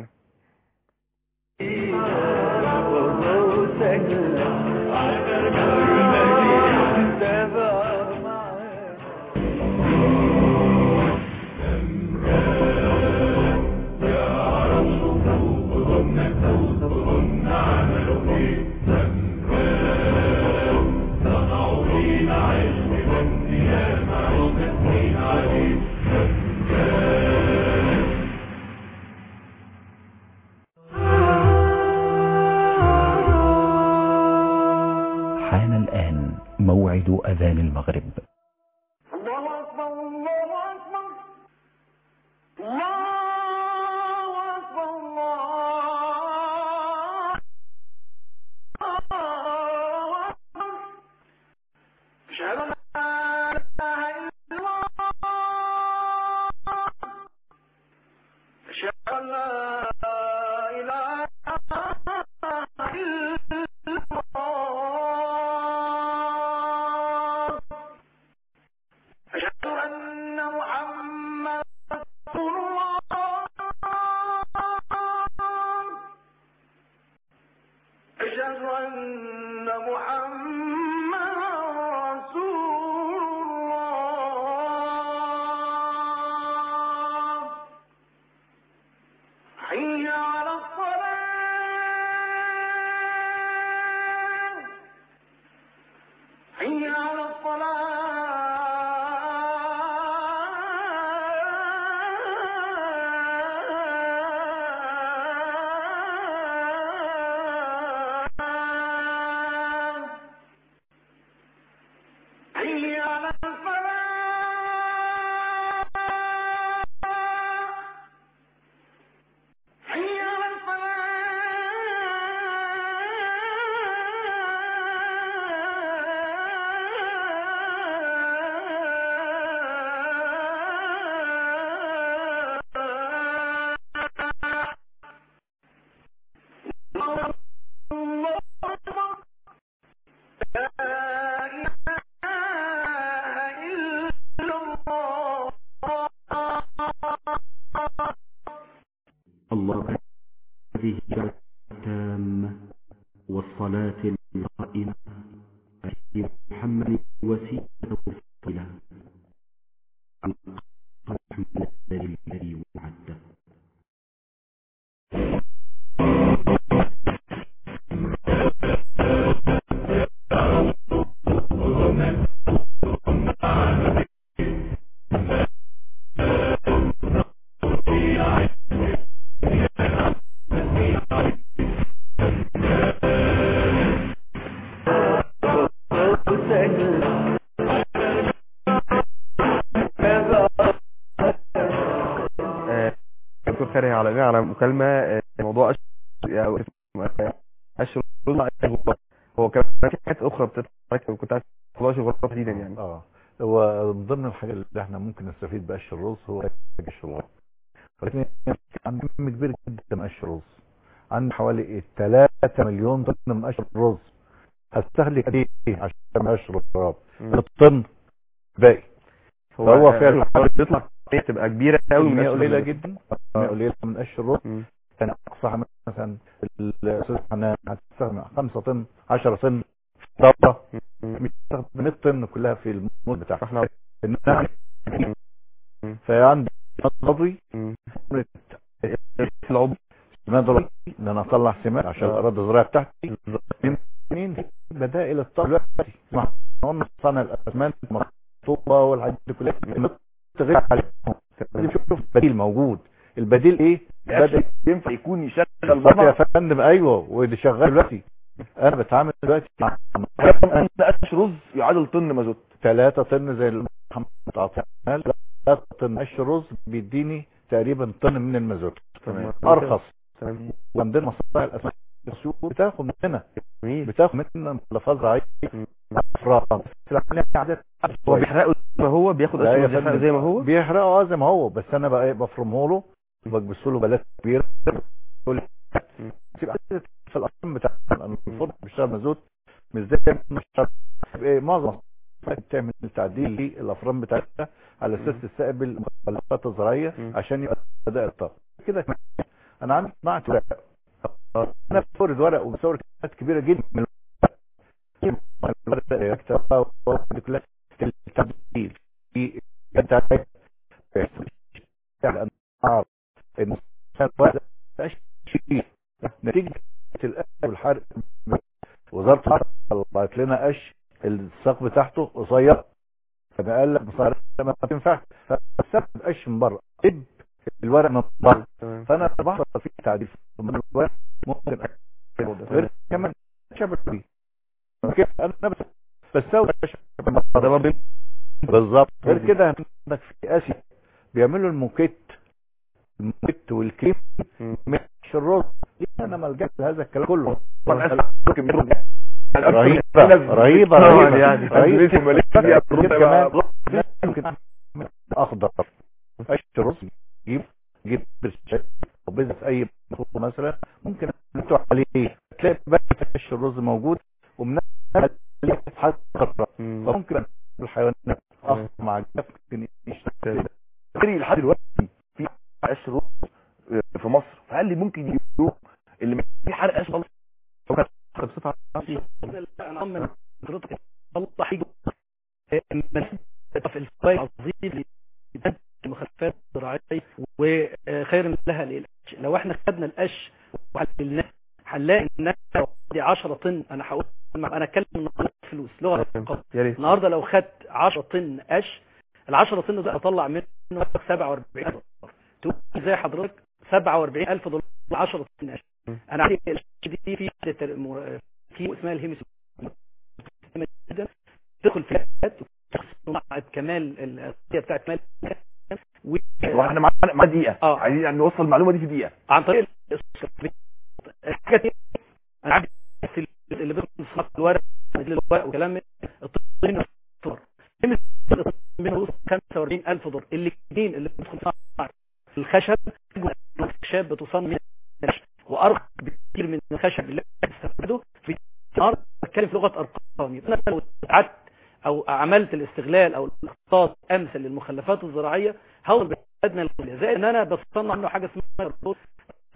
حان الآن موعد أذان المغرب أشهد أن لا إله إلا الله أشهد أن لا إله إلا الله أشهد أن محمدا رسول الله أشهد أن محمدا رسول الله حي على الصلاة حي على الصلاة هذه التامة والصلاة القائمة على محمد وسيلة وفضيلة عن محمد الذي وعده آه، دكتور خيري على على مكالمة آه، موضوع أش أو اسمه أشهر هو هو كمان في حاجات أخرى بتتحرك كنت عايز موضوع شغل تحديدا يعني اه هو من ضمن الحاجات اللي احنا ممكن نستفيد بقش الرز هو قش الرز ولكن عندنا كم كبير جدا من قش الرز عندنا حوالي 3 مليون طن من قش الرز هستهلك قد ايه عشان اشرب التراب الطن باقي هو فهو آه، فعلا بيطلع تبقى كبيرة قوي كمية من قليلة قش الرز. جدا كمية قليلة من قش الرز كان اقصى مثلا الاستاذ حنان هتستخدم 5 طن 10 طن في الدورة مش هتستخدم 100 طن كلها في الموت بتاعها انها فعندي نظري العضو نظري ان انا اطلع سمات عشان الاراضي الزراعيه بتاعتي منين في بدائل الطاقه دلوقتي مع قلنا صنع الاسمنت المخطوطه والحاجات دي كلها تغير عليهم لازم نشوف بديل موجود البديل ايه بدل ينفع يكون يشغل بالظبط يا فندم ايوه واللي شغال دلوقتي انا بتعامل دلوقتي مع قش رز يعادل طن مازوت 3 طن زي محمد عطيه 3 طن قش رز بيديني تقريبا طن من المازوت تمام. ارخص تمام. وعندنا مصانع الاسمنت السوق بتاخد مننا بتاخد مننا مخلفات زراعيه افراد هو بيحرقه زي ما هو بياخد لا يا قش فندم. زي ما هو بيحرقه اه زي ما هو بس انا بقى إيه بفرمه له وبكبسه له بلات كبيره يقول لي تبقى في الارقام بتاع الفرن بيشتغل مازوت مش زي ما بيشتغل إيه، معظم المصانع بتعمل تعديل للافران بتاعتها على اساس تستقبل المخلفات الزراعيه عشان يبقى اداء الطاقه كده كمان. انا عندي صناعه ورق انا بورد ورق وبصور كميات كبيره جدا من الورق الورق دي كلها التعديل في التعديل على النار الوقت شيء نتيجة الأكل والحرق وزارة الحرق طلعت لنا قش الساق بتاعته قصير فما قال لك بصراحة ما تنفع فسبب قش من بره اب الورق من بره فانا بحصل فيه تعديل من الورق ممكن أكل. غير كمان شبك بيه كيف انا بس بسوي قش من بره بالظبط غير كده عندك في اسيا بيعملوا الموكيت الموكيت والكريم مش الرز ليه انا ملجأت لهذا الكلام كله رهيبة رهيبة رهيبة يعني. رهيبة ماليزيا، كمان روسيا، كمان ممكن أعمل اخضر قش رز جيب جيب برشاش وبيض في اي مخلوق مثلا ممكن تحط عليه تلاقي بقى قش الرز موجود ومن عليه حاجه خضراء فممكن الحيوانات اخضر مع الجاف ممكن يشتغل غيري لحد دلوقتي في قش رز في مصر فقال لي ممكن يجيبوا اللي في حرق قش خالص هو كان بصفه انا اطمن حضرتك الله حيجي المنافع في الفوائد العظيم المخلفات الزراعيه وخير لها للقش لو احنا خدنا القش وحللناه هنلاقي ان دي 10 طن انا هقول انا اتكلم النهارده فلوس لغه الارقام يا ريت. النهارده لو خدت 10 طن قش ال 10 طن ده اطلع منه 47000 دولار تقول زي حضرتك 47000 دولار 10 طن قش انا عندي القش دي في في اسمها الهيمس جدا تدخل في صناعه كمال الاساسيه بتاعت كمال و واحنا معانا معانا دقيقه اه عايزين يعني نوصل المعلومه دي في دقيقه عن طريق الحاجات دي انا عندي في اللي بيدخل صناعه الورق الورق وكلام من الطين والفطر منه 45000 دولار الاثنين اللي بيدخل صناعه الخشب الخشب بتصنع من الخشب وارخص بكثير من الخشب اللي بتستخدمه في النهار بتكلم في لغه ارقام يبقى انا لو قعدت او عملت الاستغلال او الاختصاص امثل للمخلفات الزراعيه هو بلدنا الكليه زي ان انا بصنع منه حاجه اسمها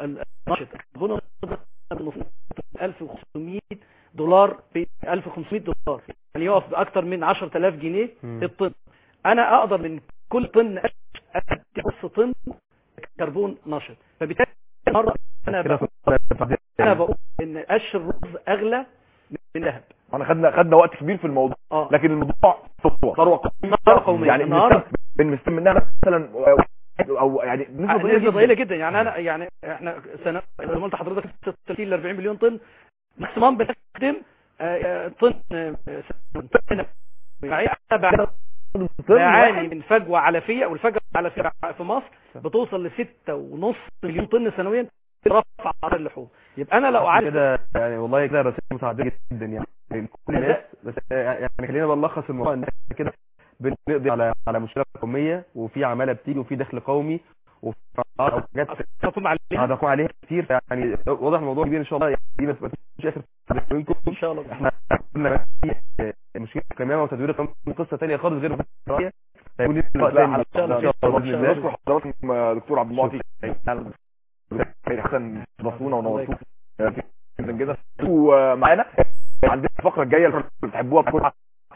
النشط الكربون بنصنع 1500 دولار ب 1500 دولار يعني يقف باكثر من 10000 جنيه مم. الطن انا اقدر من كل طن قش ادي نص طن كربون نشط فبالتالي مره انا كده بقول انا بقول ان قش الرز اغلى من الذهب احنا خدنا خدنا وقت كبير في الموضوع اه لكن الموضوع ثروه ثروه قوميه ثروة قومية. يعني النهاردة- بنستلم منها مثلا واحد او يعني نسبه نسبة ضئيله ضئيلة جدا جدا يعني انا يعني احنا سنة زي ما قلت لحضرتك 30 ل 40 مليون طن ماكسيموم بنستخدم آه، آه، طن آه، طن يعني أنا بعاني- بعاني من فجوة علفية والفجوة العلفية في مصر بتوصل ل 6.5 مليون طن سنويا رفع عرض اللحوم يبقى انا لو عارف كده يعني والله كده رسائل متعدده جدا يعني كل الناس بس يعني خلينا بقى نلخص الموضوع ان احنا كده بنقضي على على مشكله قوميه وفي عماله بتيجي وفي دخل قومي وفي حاجات تقوم عليها هتقوم عليها كتير يعني واضح الموضوع كبير ان شاء الله يعني دي ما تبقاش اخر منكم ان شاء الله احنا قلنا في مشكله القمامه وتدوير القمامه قصه ثانيه خالص غير الرأي فيكون لنا وقت تاني ان شاء الله ان شاء الله باذن الله نشكر حضراتكم آه، دكتور عبد المعطي يعني حسن ضفتونا ونورتونا جدا جدا ومعانا عندنا الفقره الجايه اللي بتحبوها بكره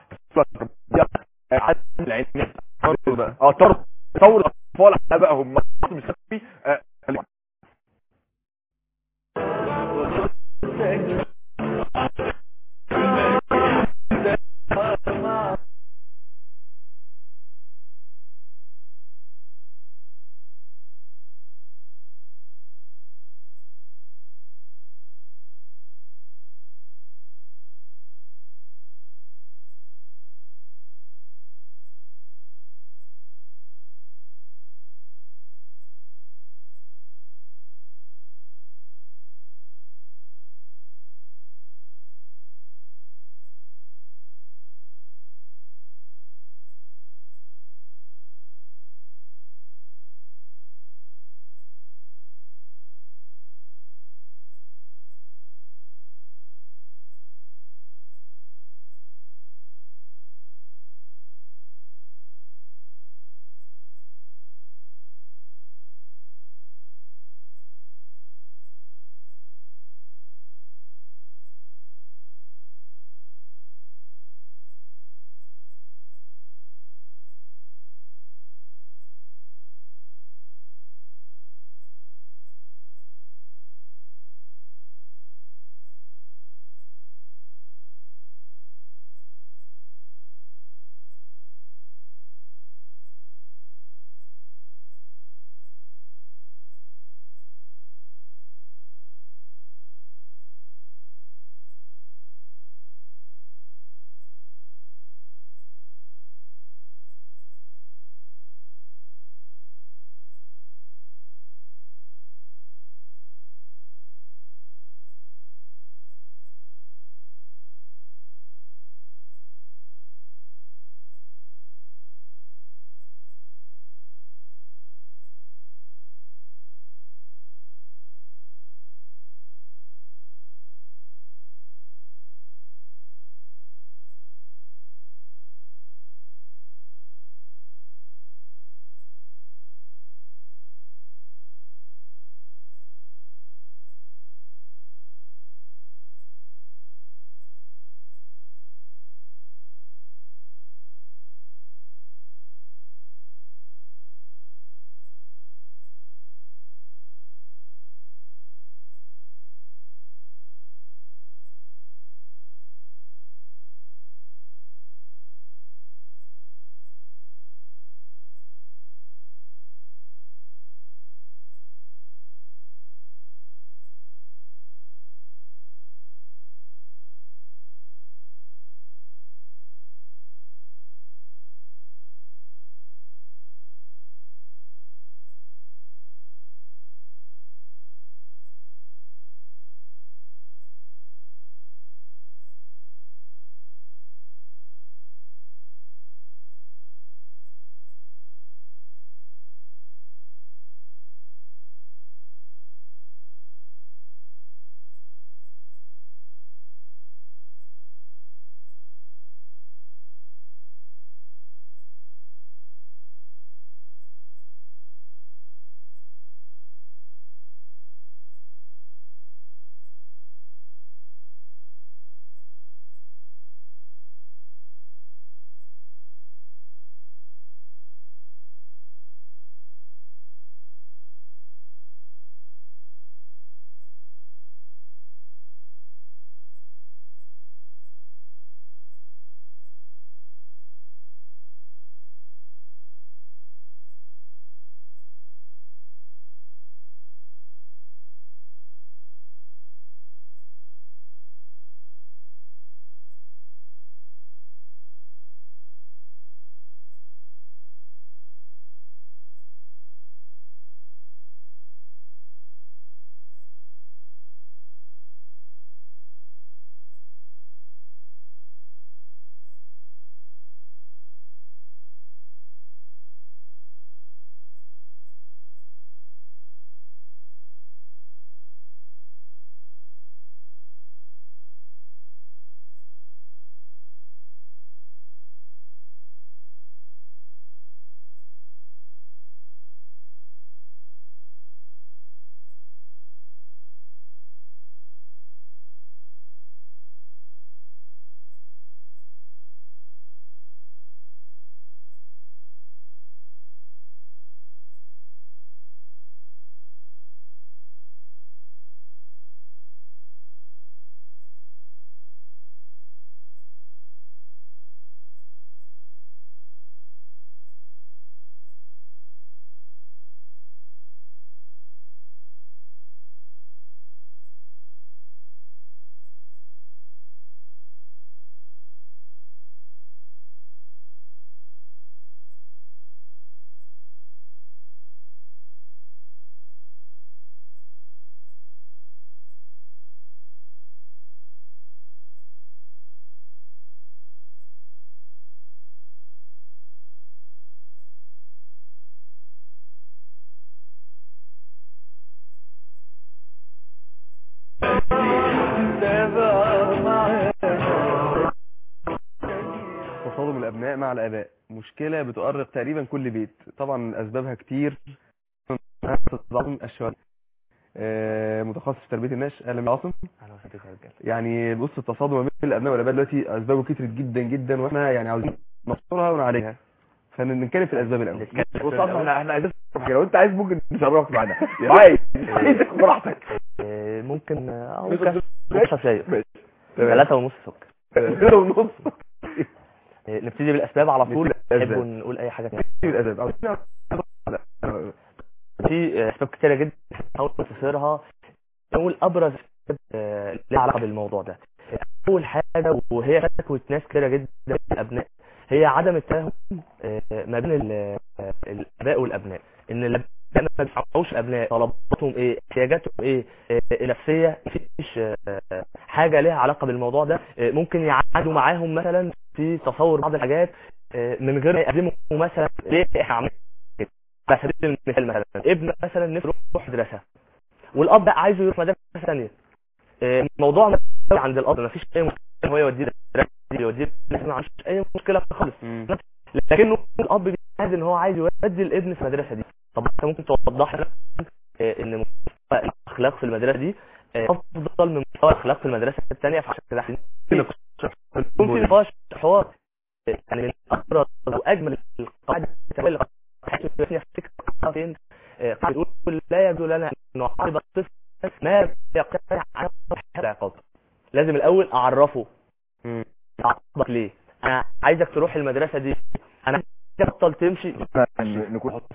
حد العين اه طرد تصور الاطفال على بقى هم مش خفي آه، خليك. الابناء مع الاباء مشكله بتؤرق تقريبا كل بيت طبعا اسبابها كتير عاصم الشوارع آه، متخصص في تربيه الناس اهلا بك يا عاصم يعني بص التصادم ما بين الابناء والاباء دلوقتي اسبابه كترت جدا جدا واحنا يعني عاوزين نحصرها ونعالجها فنتكلم في الاسباب الاول بص اصلا احنا احنا عايزين نشرح كده وانت عايز ممكن تشرح معانا عايز عايز تاخد براحتك آه، ممكن اه ماشي. ممكن نص شاي تمام. ثلاثة ونص سكر ثلاثة ونص آه، نبتدي بالاسباب على طول نبتدي بالأسباب. نحب نقول اي حاجه تانية الاسباب عاوزين في آه، اسباب كتيره جدا نحاول نختصرها نقول ابرز اسباب آه، لها علاقه بالموضوع ده اول حاجه وهي شكوى ناس كتيره جدا من الابناء هي عدم التفاهم آه، ما بين ال- آه، الاباء والابناء ان الابناء ما بيفهموش الابناء طلباتهم ايه احتياجاتهم ايه آه، النفسيه مفيش آه، حاجه ليها علاقه بالموضوع ده آه، ممكن يعادوا معاهم مثلا في تصور بعض الحاجات آه، من غير ما يقدموا مثلا ليه احنا عملنا كده على سبيل المثال مثلا ابن مثلا نفسه يروح مدرسه والاب بقى عايزه يروح مدرسه ثانيه آه، الموضوع مش عند الاب ما فيش اي مشكله إن هو يوديه مدرسة دي، يوديه مدرسة، ما فيش اي مشكله خالص لكنه الاب عايز ان هو عايز يودي الابن في المدرسه دي طب انت ممكن توضح لنا آه، ان مستوى الاخلاق في المدرسه دي آه، افضل من مستوى الاخلاق في المدرسه الثانيه فعشان كده احنا ممكن نقاش حوار آه، يعني من ابرز واجمل القواعد اللي حيث يفتكر فين آه، قاعده يقول لا يجوز لنا ان نعاقب الطفل ما يقتنع عنه العقاب لازم الاول اعرفه اعاقبك ليه انا عايزك تروح المدرسه دي انا عايزك تبطل تمشي نكون حط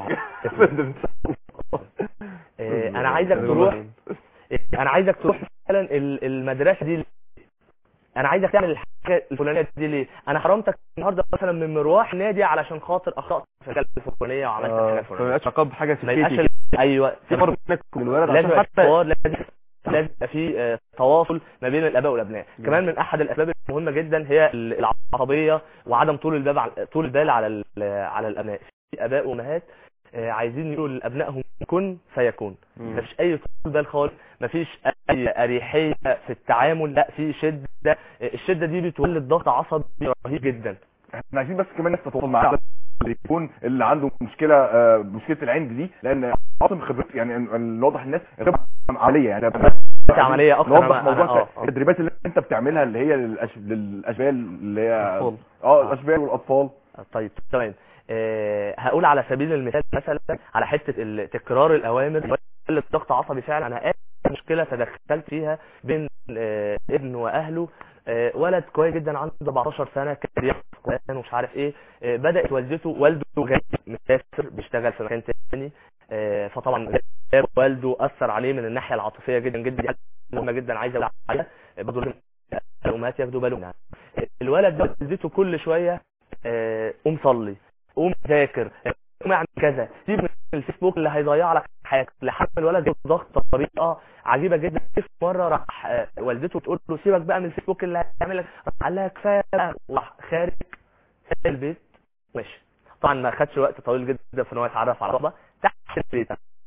آه، انا عايزك تروح انا عايزك تروح مثلا ال- المدرسه دي ليه؟ انا عايزك تعمل الحاجه الفلانيه دي ليه انا حرمتك النهارده مثلا من مروح نادي علشان خاطر اخطات في الحاجه الفلانيه وعملت الحاجه فما الفلانيه يبقاش عقاب حاجه ما يبقاش سكتي ال- ايوه في فرق بينك وبين الولد لازم عشان يبقى حتى حوار لازم لازم يبقى في آه، تواصل ما بين الاباء والابناء كمان من احد الاسباب المهمه جدا هي ال- العصبيه وعدم طول البال على طول البال على ال- على الابناء في اباء وامهات آه، عايزين يقولوا لابنائهم كن فيكون مم. مفيش اي طول بال خالص مفيش اي اريحيه في التعامل لا في شده آه، الشده دي بتولد ضغط عصبي رهيب جدا احنا عايزين بس كمان ناس تتواصل معاه يكون اللي عنده مشكله آه، مشكله العند دي لان عاصم خبرته يعني اللي واضح الناس خبره عمليه يعني عملية أكتر. نوضح أنا- موضوع أنا- آه، آه. التدريبات اللي انت بتعملها اللي هي للأش... للاشبال اللي هي الأطفال. اه الاشبال والاطفال طيب تمام آه، هقول على سبيل المثال مثلا على حته ال- تكرار الاوامر اللي ضغط عصبي فعلا انا آخر مشكله تدخلت فيها بين آه، ابن واهله آه، ولد كويس جدا عنده 14 سنه كان بيحفظ قران ومش عارف ايه آه، بدات والدته والده غني مسافر بيشتغل في مكان تاني آه، فطبعا غياب والده اثر عليه من الناحيه العاطفيه جدا جدا دي حاجة مهمه جدا عايز اقول عليها آه، برضه لازم الامهات ياخدوا بالهم منها الولد ده والدته كل شويه آه، قوم صلي قوم ذاكر قوم اعمل كذا سيب من الفيسبوك اللي هيضيع لك حياتك لحد ما الولد ياخد ضغط بطريقه عجيبه جدا في مره راح آه، والدته تقول له سيبك بقى من الفيسبوك اللي هيعمل لك راح قال لها كفايه بقى وراح خارج البيت ماشي طبعا ما خدش وقت طويل جدا في ان هو يتعرف على صحبه تحت البيت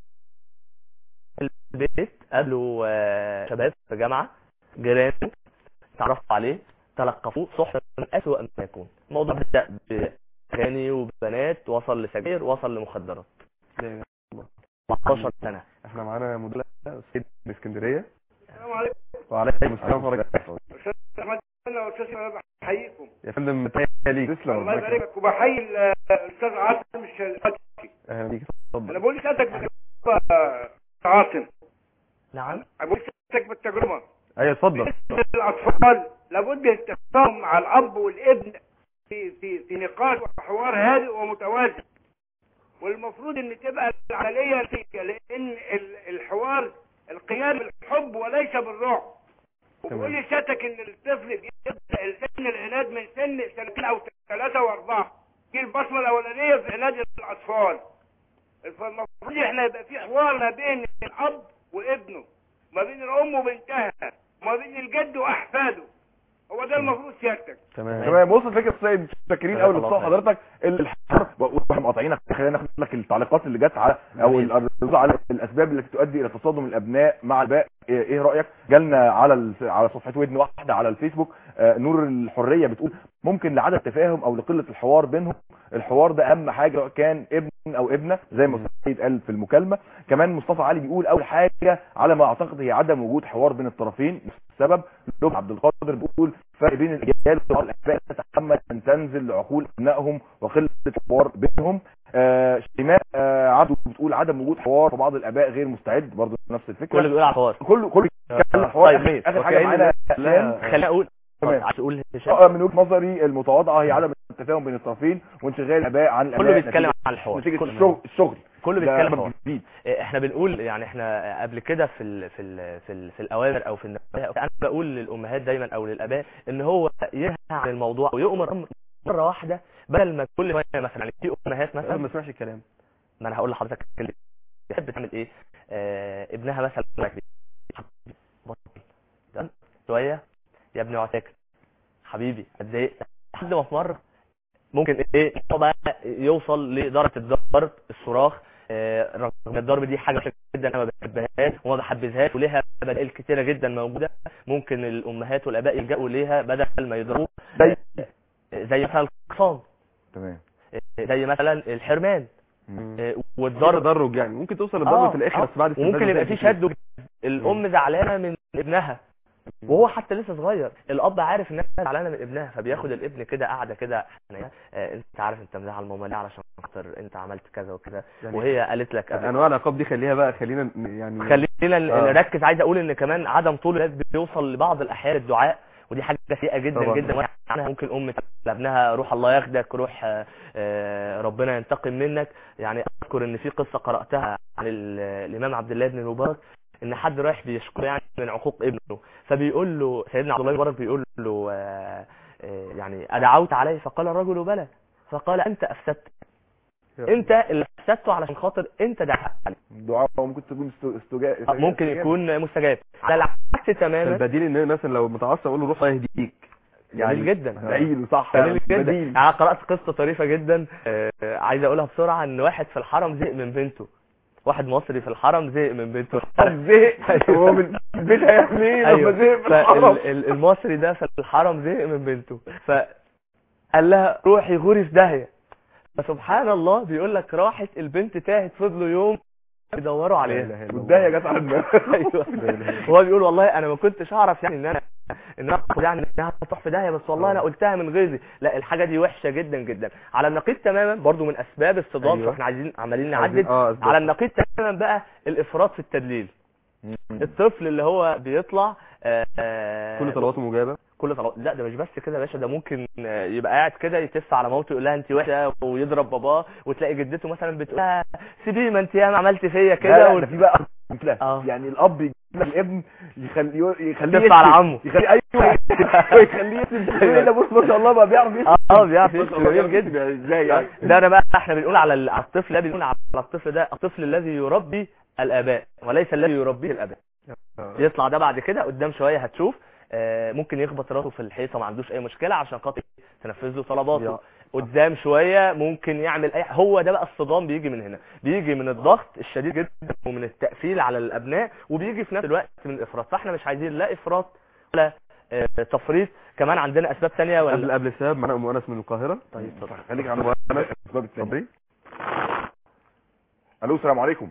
البيت قابلوا آه، شباب في جامعه جيران تعرفوا عليه تلقفوه صحبه من اسوأ ما يكون الموضوع بدا بأغاني وبنات وصل لسجاير وصل لمخدرات 14 سنه احنا معانا مدير سيد من اسكندريه السلام عليكم وعليكم السلام ورحمه الله استاذ احمد انا استاذ انا بحييكم يا فندم تحيه ليك تسلم الله يبارك لك وبحيي ال- الاستاذ عاصم الشلقي اهلا بيك اتفضل انا بقول لسيادتك بالتجربه عاصم نعم بقول لسيادتك بالتجربه ايوه اتفضل الاطفال لابد التفاهم مع الاب والابن في في في نقاش وحوار هادئ ومتوازن والمفروض ان تبقى العمليه نتيجة، لان ال- الحوار القيام بالحب وليس بالرعب وبقول لسيادتك ان الطفل بيبدا سن العناد من سن سنتين او ثلاثه واربعه دي البصمه الاولانيه في عناد الاطفال فالمفروض احنا يبقى في حوار ما بين الاب وابنه ما بين الام وبنتها ما بين الجد واحفاده هو ده المفروض سيادتك تمام تمام بص فكره سيد شاكرين قوي الله لصوت خير. حضرتك الحر واحنا مقاطعينك خلينا ناخد لك التعليقات اللي جت على او الرد على الاسباب التي تؤدي الى تصادم الابناء مع الاباء ايه إيه رايك جالنا على ال- على صفحه ودن واحده على الفيسبوك آه، نور الحريه بتقول ممكن لعدم تفاهم او لقله الحوار بينهم الحوار ده اهم حاجه سواء كان ابن او ابنه زي ما السيد قال في المكالمه كمان مصطفى علي بيقول اول حاجه على ما اعتقد هي عدم وجود حوار بين الطرفين السبب لب عبد القادر بيقول فرق بين الاجيال والاباء تتحمل ان تنزل لعقول ابنائهم وقله الحوار بينهم آه شيماء آه عبده بتقول عدم وجود حوار فبعض الاباء غير مستعد برضه نفس الفكره كله بيقول على الحوار كله كله بيتكلم حوار طيب اخر ماشي. آخر حاجه وكأن معانا لا- هشام. خليني اقول تمام. عايز تقول هشام آه، من وجهه نظري المتواضعه هي عدم التفاهم بين الطرفين وانشغال الاباء عن الاباء كله بيتكلم نتيجة- عن الحوار نتيجه كله. الشغل الشغل كله ده بيتكلم سبب حوار جديد. إيه، احنا بنقول يعني احنا قبل كده في ال في ال في, ال في الاوامر او في النواهي انا بقول للامهات دايما او للاباء ان هو ينهى عن الموضوع ويؤمر امر مره واحده بدل ما كل شويه مثلا يعني في امهات مثلا ما سمعش الكلام ما انا هقول لحضرتك اللي بتحب تعمل ايه آه ابنها مثلا بطل تمام؟ شويه يا ابني اقعد ساكت حبيبي اتضايق لحد ما في مره ممكن ايه هو بقى يوصل لدرجه الضرب الصراخ آه، رغم ان الضرب دي حاجه جدا انا ما بحبهاش وما بحبذهاش وليها بدائل كتيره جدا موجوده ممكن الامهات والاباء يلجأوا ليها بدل ما يضربوا زي زي مثلا القصام تمام آه، زي مثلا الحرمان آه، في والضرب تدرج يعني ممكن توصل للضرب آه، في الاخر آه. بس بعد استنفاذ وممكن يبقى في وسائل شد وجذب. الام زعلانه من ابنها وهو حتى لسه صغير الاب عارف انها زعلانه من ابنها فبياخد الابن كده قاعده كده حنينه آه انت عارف انت مزعل ماما ليه علشان خاطر انت عملت كذا وكذا يعني وهي قالت لك قبل انواع العقاب دي خليها بقى خلينا ن- يعني خلينا ن- آه. نركز عايز اقول ان كمان عدم طول الوقت بيوصل لبعض الاحيان الدعاء ودي حاجه سيئه جدا طبعا. جدا عنها ممكن ام تقول لابنها روح الله ياخدك روح آه، آه، ربنا ينتقم منك يعني اذكر ان في قصه قراتها عن ال- الامام عبد الله بن المبارك ان حد رايح بيشكو يعني من عقوق ابنه فبيقول له سيدنا عبد الله بن المبارك بيقول له آه، آه، يعني ادعوت عليه فقال الرجل بلى فقال انت افسدت انت اللي افسدته علشان خاطر انت دعت عليه الدعاء ممكن تكون استو- استجا... آه، ممكن يكون مستجاب على العكس تماما البديل ان مثلا لو متعصب اقول له روح الله يهديك جميل جدا دليل صح جميل جدا بديل. انا قرات قصه طريفه جدا آه، آه، عايز اقولها بسرعه ان واحد في الحرم زهق من بنته واحد مصري في الحرم زهق من بنته زهق هو من البيت هيعمل ايه لما زهق من الحرم فال- ال- المصري ده في الحرم زهق من بنته فقال لها روحي غوري في داهيه فسبحان الله بيقول لك راحت البنت تاهت فضلوا يوم يدوروا عليها والداهيه جت على الناس ايوه هو بيقول والله انا ما كنتش اعرف يعني ان انا ان انا أخد يعني انها تروح في داهيه بس والله انا قلتها من غيظي لا الحاجه دي وحشه جدا جدا على النقيض تماما برضو من اسباب الصدام أيوة. فاحنا عايزين عمالين عايزين- نعدد آه، أسباب. على النقيض تماما بقى الافراط في التدليل الطفل اللي هو بيطلع آه، آه، كل طلباته مجابه كل طلبات لا ده مش بس كده يا باشا ده ممكن آه، يبقى قاعد كده يتف على مامته يقول لها انت وحشه ويضرب باباه وتلاقي جدته مثلا بتقول لها سيبيه ما انت ياما عملت فيا لا كده لا و- ده في بقى مثله يعني الاب يجيب لك الابن يخليه يخليه يتف على يكتب. عمه. يخليه ايوه ويخليه يكتب ايه ده بص ما شاء الله بقى بيعرف يكتب اه بيعرف ما شاء الله يكتب بيعرف جدا يكتب. ازاي يعني ده انا بقى احنا بنقول على ال- على الطفل ده بنقول على الطفل ده الطفل الذي يربي الاباء وليس الذي يربيه الاباء يطلع ده بعد كده قدام شويه هتشوف آه، ممكن يخبط راسه في الحيطه ما عندوش اي مشكله عشان خاطر تنفذ له طلباته قدام شويه ممكن يعمل اي هو ده بقى الصدام بيجي من هنا بيجي من الضغط الشديد جدا ومن التقفيل على الابناء وبيجي في نفس الوقت من الافراط فاحنا مش عايزين لا افراط ولا آه، تفريط كمان عندنا اسباب ثانيه قبل ولا قبل السبب معانا ام انس من القاهره طيب اتفضل خليك على مؤنس الاسباب الثانيه الو السلام عليكم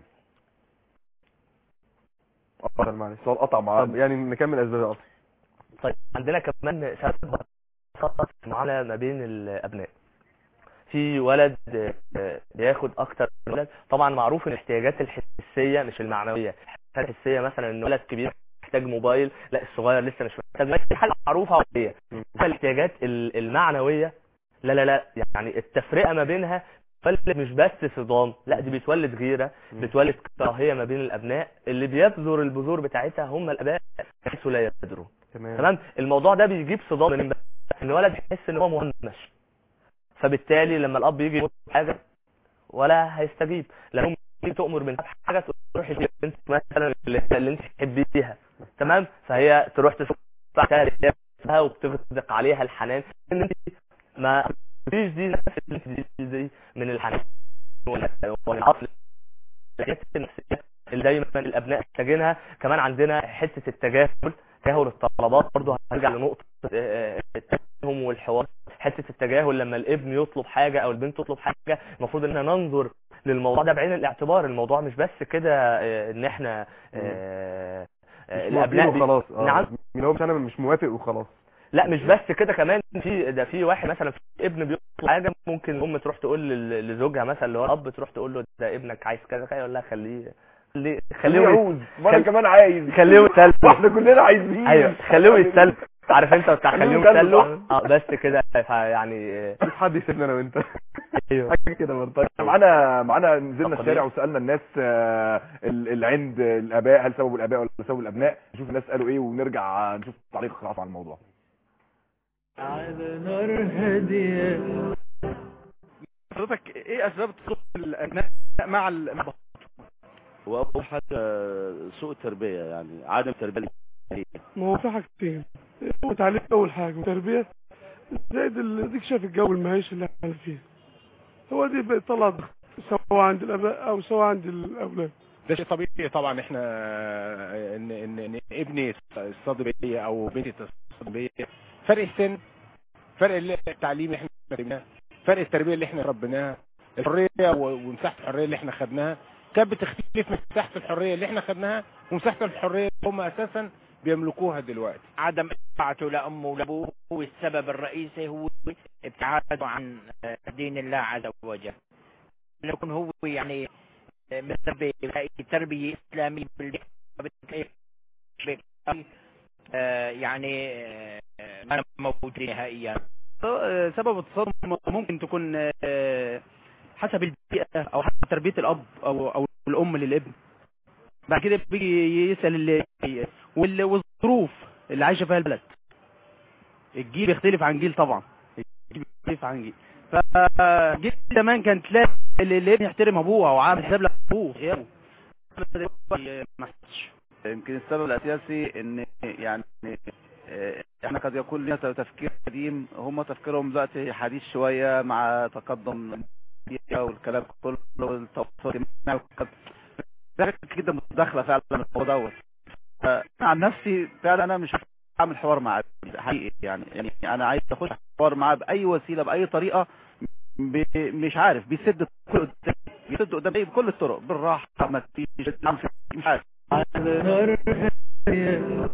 اه معلش الصوت قطع معانا طب يعني نكمل اسباب القطع طيب عندنا كمان سبب خطأ في المعاملة ما بين الأبناء في ولد آه، بياخد أكتر من ولد طبعا معروف إن الاحتياجات الحسية مش المعنوية الاحتياجات الحسية مثلا إن ولد كبير محتاج موبايل لا الصغير لسه مش محتاج موبايل. دي حاجة معروفة عادية أما الاحتياجات ال- المعنوية لا لا لا يعني التفرقة ما بينها بتولد مش بس صدام لا دي بتولد غيرة بتولد كراهية ما بين الأبناء اللي بيبذر البذور بتاعتها هم الآباء حيث لا يدرون تمام تمام الموضوع ده بيجيب صدام من بقى. ان ولد يحس ان هو مهمش فبالتالي لما الاب يجي يقول حاجه ولا هيستجيب لما أم تيجي تؤمر بنت حاجه تروح البنت مثلا اللي, اللي انت تحبيها تمام فهي تروح تشوف بتاعتها وبتغدق عليها الحنان ان انت ما فيش دي نفس اللي انت دي, دي من الحنان والعطف الحاجات النفسيه اللي دايما الابناء محتاجينها كمان عندنا حته التجاهل تجاهل الطلبات برضه هرجع لنقطه آه، التفاهم والحوار حته التجاهل لما الابن يطلب حاجه او البنت تطلب حاجه المفروض ان ننظر للموضوع ده بعين الاعتبار الموضوع مش بس كده آه، ان احنا آه، آه، مش موافقين بي- وخلاص آه. نعم من هو مش انا مش موافق وخلاص لا مش بس كده كمان في ده في واحد مثلا في ابن بيطلب حاجه ممكن الام تروح تقول لل- لزوجها مثلا اللي هو الاب تروح تقول له ده ابنك عايز كذا كذا يقول لها خليه خليه خليه يعوز وانا خل- كمان عايز خليه يتسلى واحنا كلنا عايزين ايوه خليه يتسلى عارف انت بتاع خليه خليه يتسلى. يتسلى اه بس كده يعني مش حد يسيبنا انا وانت ايوه حاجه كده برضه معانا معانا نزلنا تقدير. الشارع وسالنا الناس آه، ال- العند الاباء هل سبب الاباء ولا سبب الابناء نشوف الناس قالوا ايه ونرجع نشوف تعليق خاص عن الموضوع على نار هادية حضرتك ايه اسباب تصرف الابناء مع ال- مع هو أول حاجة سوء التربية يعني عدم تربية ما هو في حاجتين هو تعليم اول حاجه وتربيه زائد ال- اديك شايف الجو المعيشي اللي احنا فيه هو دي بيطلع ضغط سواء عند الاباء او سواء عند الاولاد ده شيء طبيعي طبعا احنا ان ان, إن ابني يصطدم بيا او بنتي تصطدم بيا فرق السن فرق التعليم اللي احنا اتعلمناه فرق التربيه اللي احنا ربيناها الحريه و- ومساحه الحريه اللي احنا خدناها كانت بتختلف مساحه الحريه اللي احنا خدناها ومساحه الحريه اللي هم اساسا بيملكوها دلوقتي عدم طاعته لأمه ولأبوه هو السبب الرئيسي هو ابتعاده عن دين الله عز وجل يكون هو يعني متربي تربية إسلامية بالبيت آه، يعني آه، ما موجود نهائيا آه، سبب التصادم ممكن تكون آه، حسب البيئة أو حسب تربية الأب أو أو الأم للابن بعد كده بيجي يسأل ال- وال- والظروف اللي عايشة فيها البلد الجيل بيختلف عن جيل طبعا الجيل بيختلف عن جيل فجيل زمان كان تلاقي ال- الابن يحترم أبوه أو عامل حساب لأبوه غيره دلوقتي ما حدش. يمكن السبب الأساسي إن يعني آه، احنا قد يكون لنا تفكير قديم هم تفكيرهم دلوقتي حديث شوية مع تقدم البيئة والكلام كله والتوافق الاجتماعي والكلام ده حاجات كده متداخلة فعلا من الموضوع دوت فأنا عن نفسي فعلا أنا مش هعمل حوار معاه حقيقي يعني يعني أنا عايز أخش حوار معاه بأي وسيلة بأي طريقة ب- مش عارف بيسد كل قدام بيسد قدام بكل الطرق بالراحة ما فيش مش عارف على نار هادية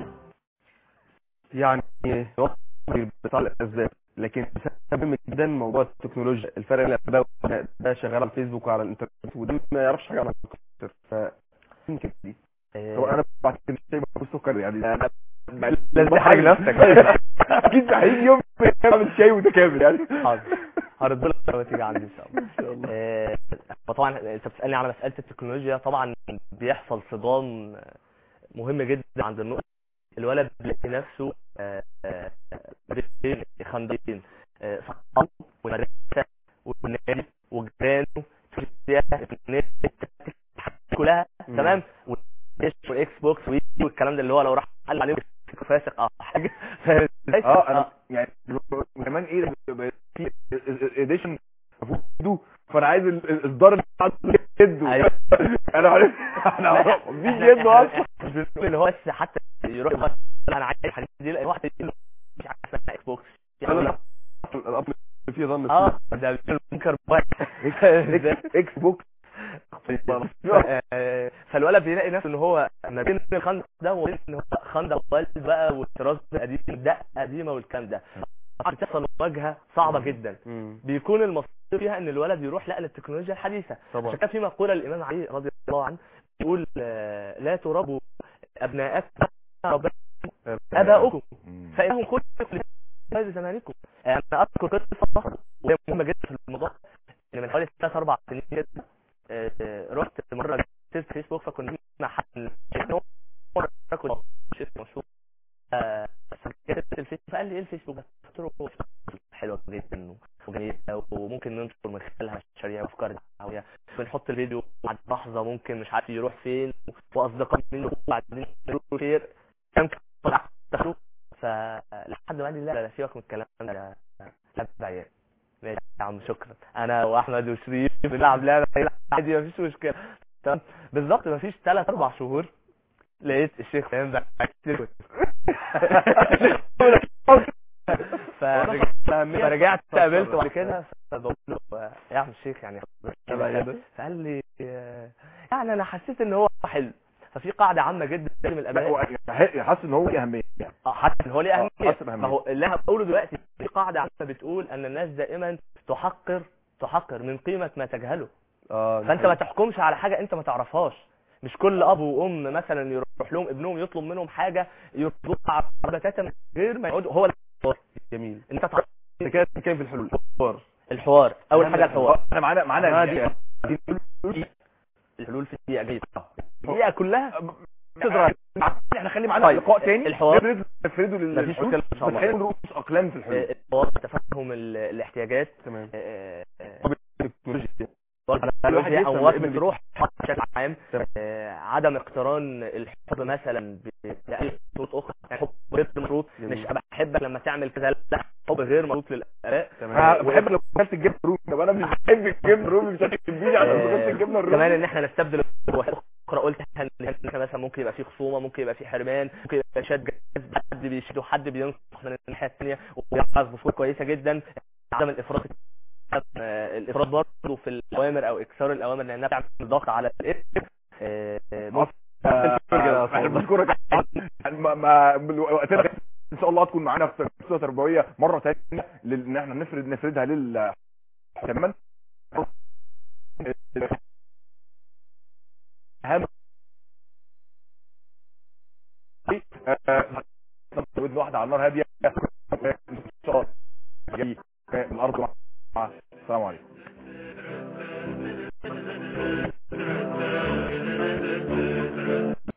يعني وصل بتاع الاسباب لكن سبب مهم جدا موضوع التكنولوجيا الفرق بين الاباء والابناء ده شغال على الفيسبوك وعلى الانترنت وده ما يعرفش حاجه عن الكمبيوتر ف يمكن دي هو انا بعد كده شيء بقول سكر يعني انا لازم تحرج نفسك اكيد هيجي يوم تعمل شاي متكامل يعني حاضر هرد لك لما تيجي عندي ان شاء الله آه، فطبعا انت بتسالني على مساله التكنولوجيا طبعا بيحصل صدام مهم جدا عند النقطه الولد بيلاقي نفسه آه، آه، بين خندقين آه، صحابه والمدرسه والنادي وجيرانه النت كلها تمام والبلاي والاكس بوكس وي والكلام ده اللي هو لو راح قال عليه فاسق او حاجه فاهم إزاي؟ اه انا يعني كمان ايه بقى في اديشن فودو فانا عايز ال- الاصدار اللي عنده جد انا عارف انا عارف مفيش جد اصلا اللي هو بس حتى يروح يقول انا عايز الحديث دي لا، واحد يقول له مش عارف اسمها اكس بوكس انا الاب فيه ظن اه ده منكر اكس بوكس آه، فالولد بيلاقي نفسه ان هو ما بين الخندق ده وبين ان هو خندق والد بقى والطراز القديم الدقه قديمه والكلام ده بتحصل مواجهه صعبه جدا بيكون المصير فيها ان الولد يروح لا للتكنولوجيا الحديثه طبعا. عشان كده في مقوله الامام علي رضي الله عنه يقول آه، لا تربوا ابناءكم ربكم اباؤكم فانهم خلقوا لهذا زمانكم آه، انا اذكر قصه وهي مهمه جدا في الموضوع ان من حوالي ثلاث اربع سنين كده آه، آه، رحت مره كتبت فيسبوك فكنا مع حد مره كنت شفت مشهور آه، فكتبت الفيسبوك فقال لي ايه الفيسبوك ده؟ قلت له حلوه جدا وجميله وممكن ننشر من خلالها مشاريع وافكار دعويه بنحط الفيديو بعد لحظه ممكن مش عارف يروح فين واصدقاء منه وبعدين يروحوا خير كم طلع دخلوا فلحد ما قال لي لا لا سيبك من الكلام ده لا بعيال ماشي يا عم شكرا انا واحمد وشريف بنلعب لعبه عادي مفيش مشكله تمام بالظبط مفيش ثلاث اربع شهور لقيت الشيخ فاهم بقى كتير اهميه فرجعت قابلته بعد كده فبقول له يا عم الشيخ يعني تبع يده. فقال لي آه، يعني انا حسيت ان هو حلو ففي قاعده عامه جدا من لا، الابناء هو حاسس ان هو ليه اهميه اه حتى إن هو ليه آه، اهميه حاسس بأهمية. ما هو اللي انا بقوله دلوقتي في قاعده عامه بتقول ان الناس دائما تحقر تحقر من قيمه ما تجهله اه فانت ما تحكمش على حاجه انت ما تعرفهاش مش كل اب وام مثلا يروح لهم ابنهم يطلب منهم حاجه يطلبها على بتاتا من غير ما يقعدوا هو الحوار جميل انت تعرف انت كده بتتكلم في الحلول الحوار الحوار اول حاجه الحوار احنا معانا معانا معانا الحلول في الدقيقه جايه الدقيقه كلها تضرب احنا خلي معانا طيب، لقاء تاني الحوار. نفرد نفرده مفيش للحلول مشكلة إن شاء بس الله. خلينا نرقص اقلام في الحلول آه، الحوار تفهم ال- الاحتياجات تمام آه، آه، التكنولوجيا الواحد يفهم او وصف الابن روح بشكل عام آه، عدم اقتران الحب مثلا ب- باي صوت اخرى يعني حب غير مشروط جميل. مش بحبك لما تعمل كذا لا حب غير مشروط للاباء انا بحب لو كلت الجبنه الرومي طب انا مش بحب الجبنه الرومي مش هتكتبيني عشان آه، كلت الجبنه الرومي كمان ان احنا نستبدل الوسائل الاخرى قلت ان احنا مثلا ممكن يبقى في خصومه ممكن يبقى في حرمان ممكن يبقى شد جذب حد بيشد وحد بينصح من الناحيه الثانيه وبيعرف بصوره كويسه جدا عدم الافراط آه، الافراط برضه في الاوامر او اكثار الاوامر لانها بتعمل ضغط على الابن آه، آه، ممكن آه، احنا بنشكرك ما ما وقتنا ان شاء الله هتكون معانا في قصه تربويه مره ثانيه ان احنا نفرد نفردها لل كمان اهم آه، ودن واحده على النار هاديه ان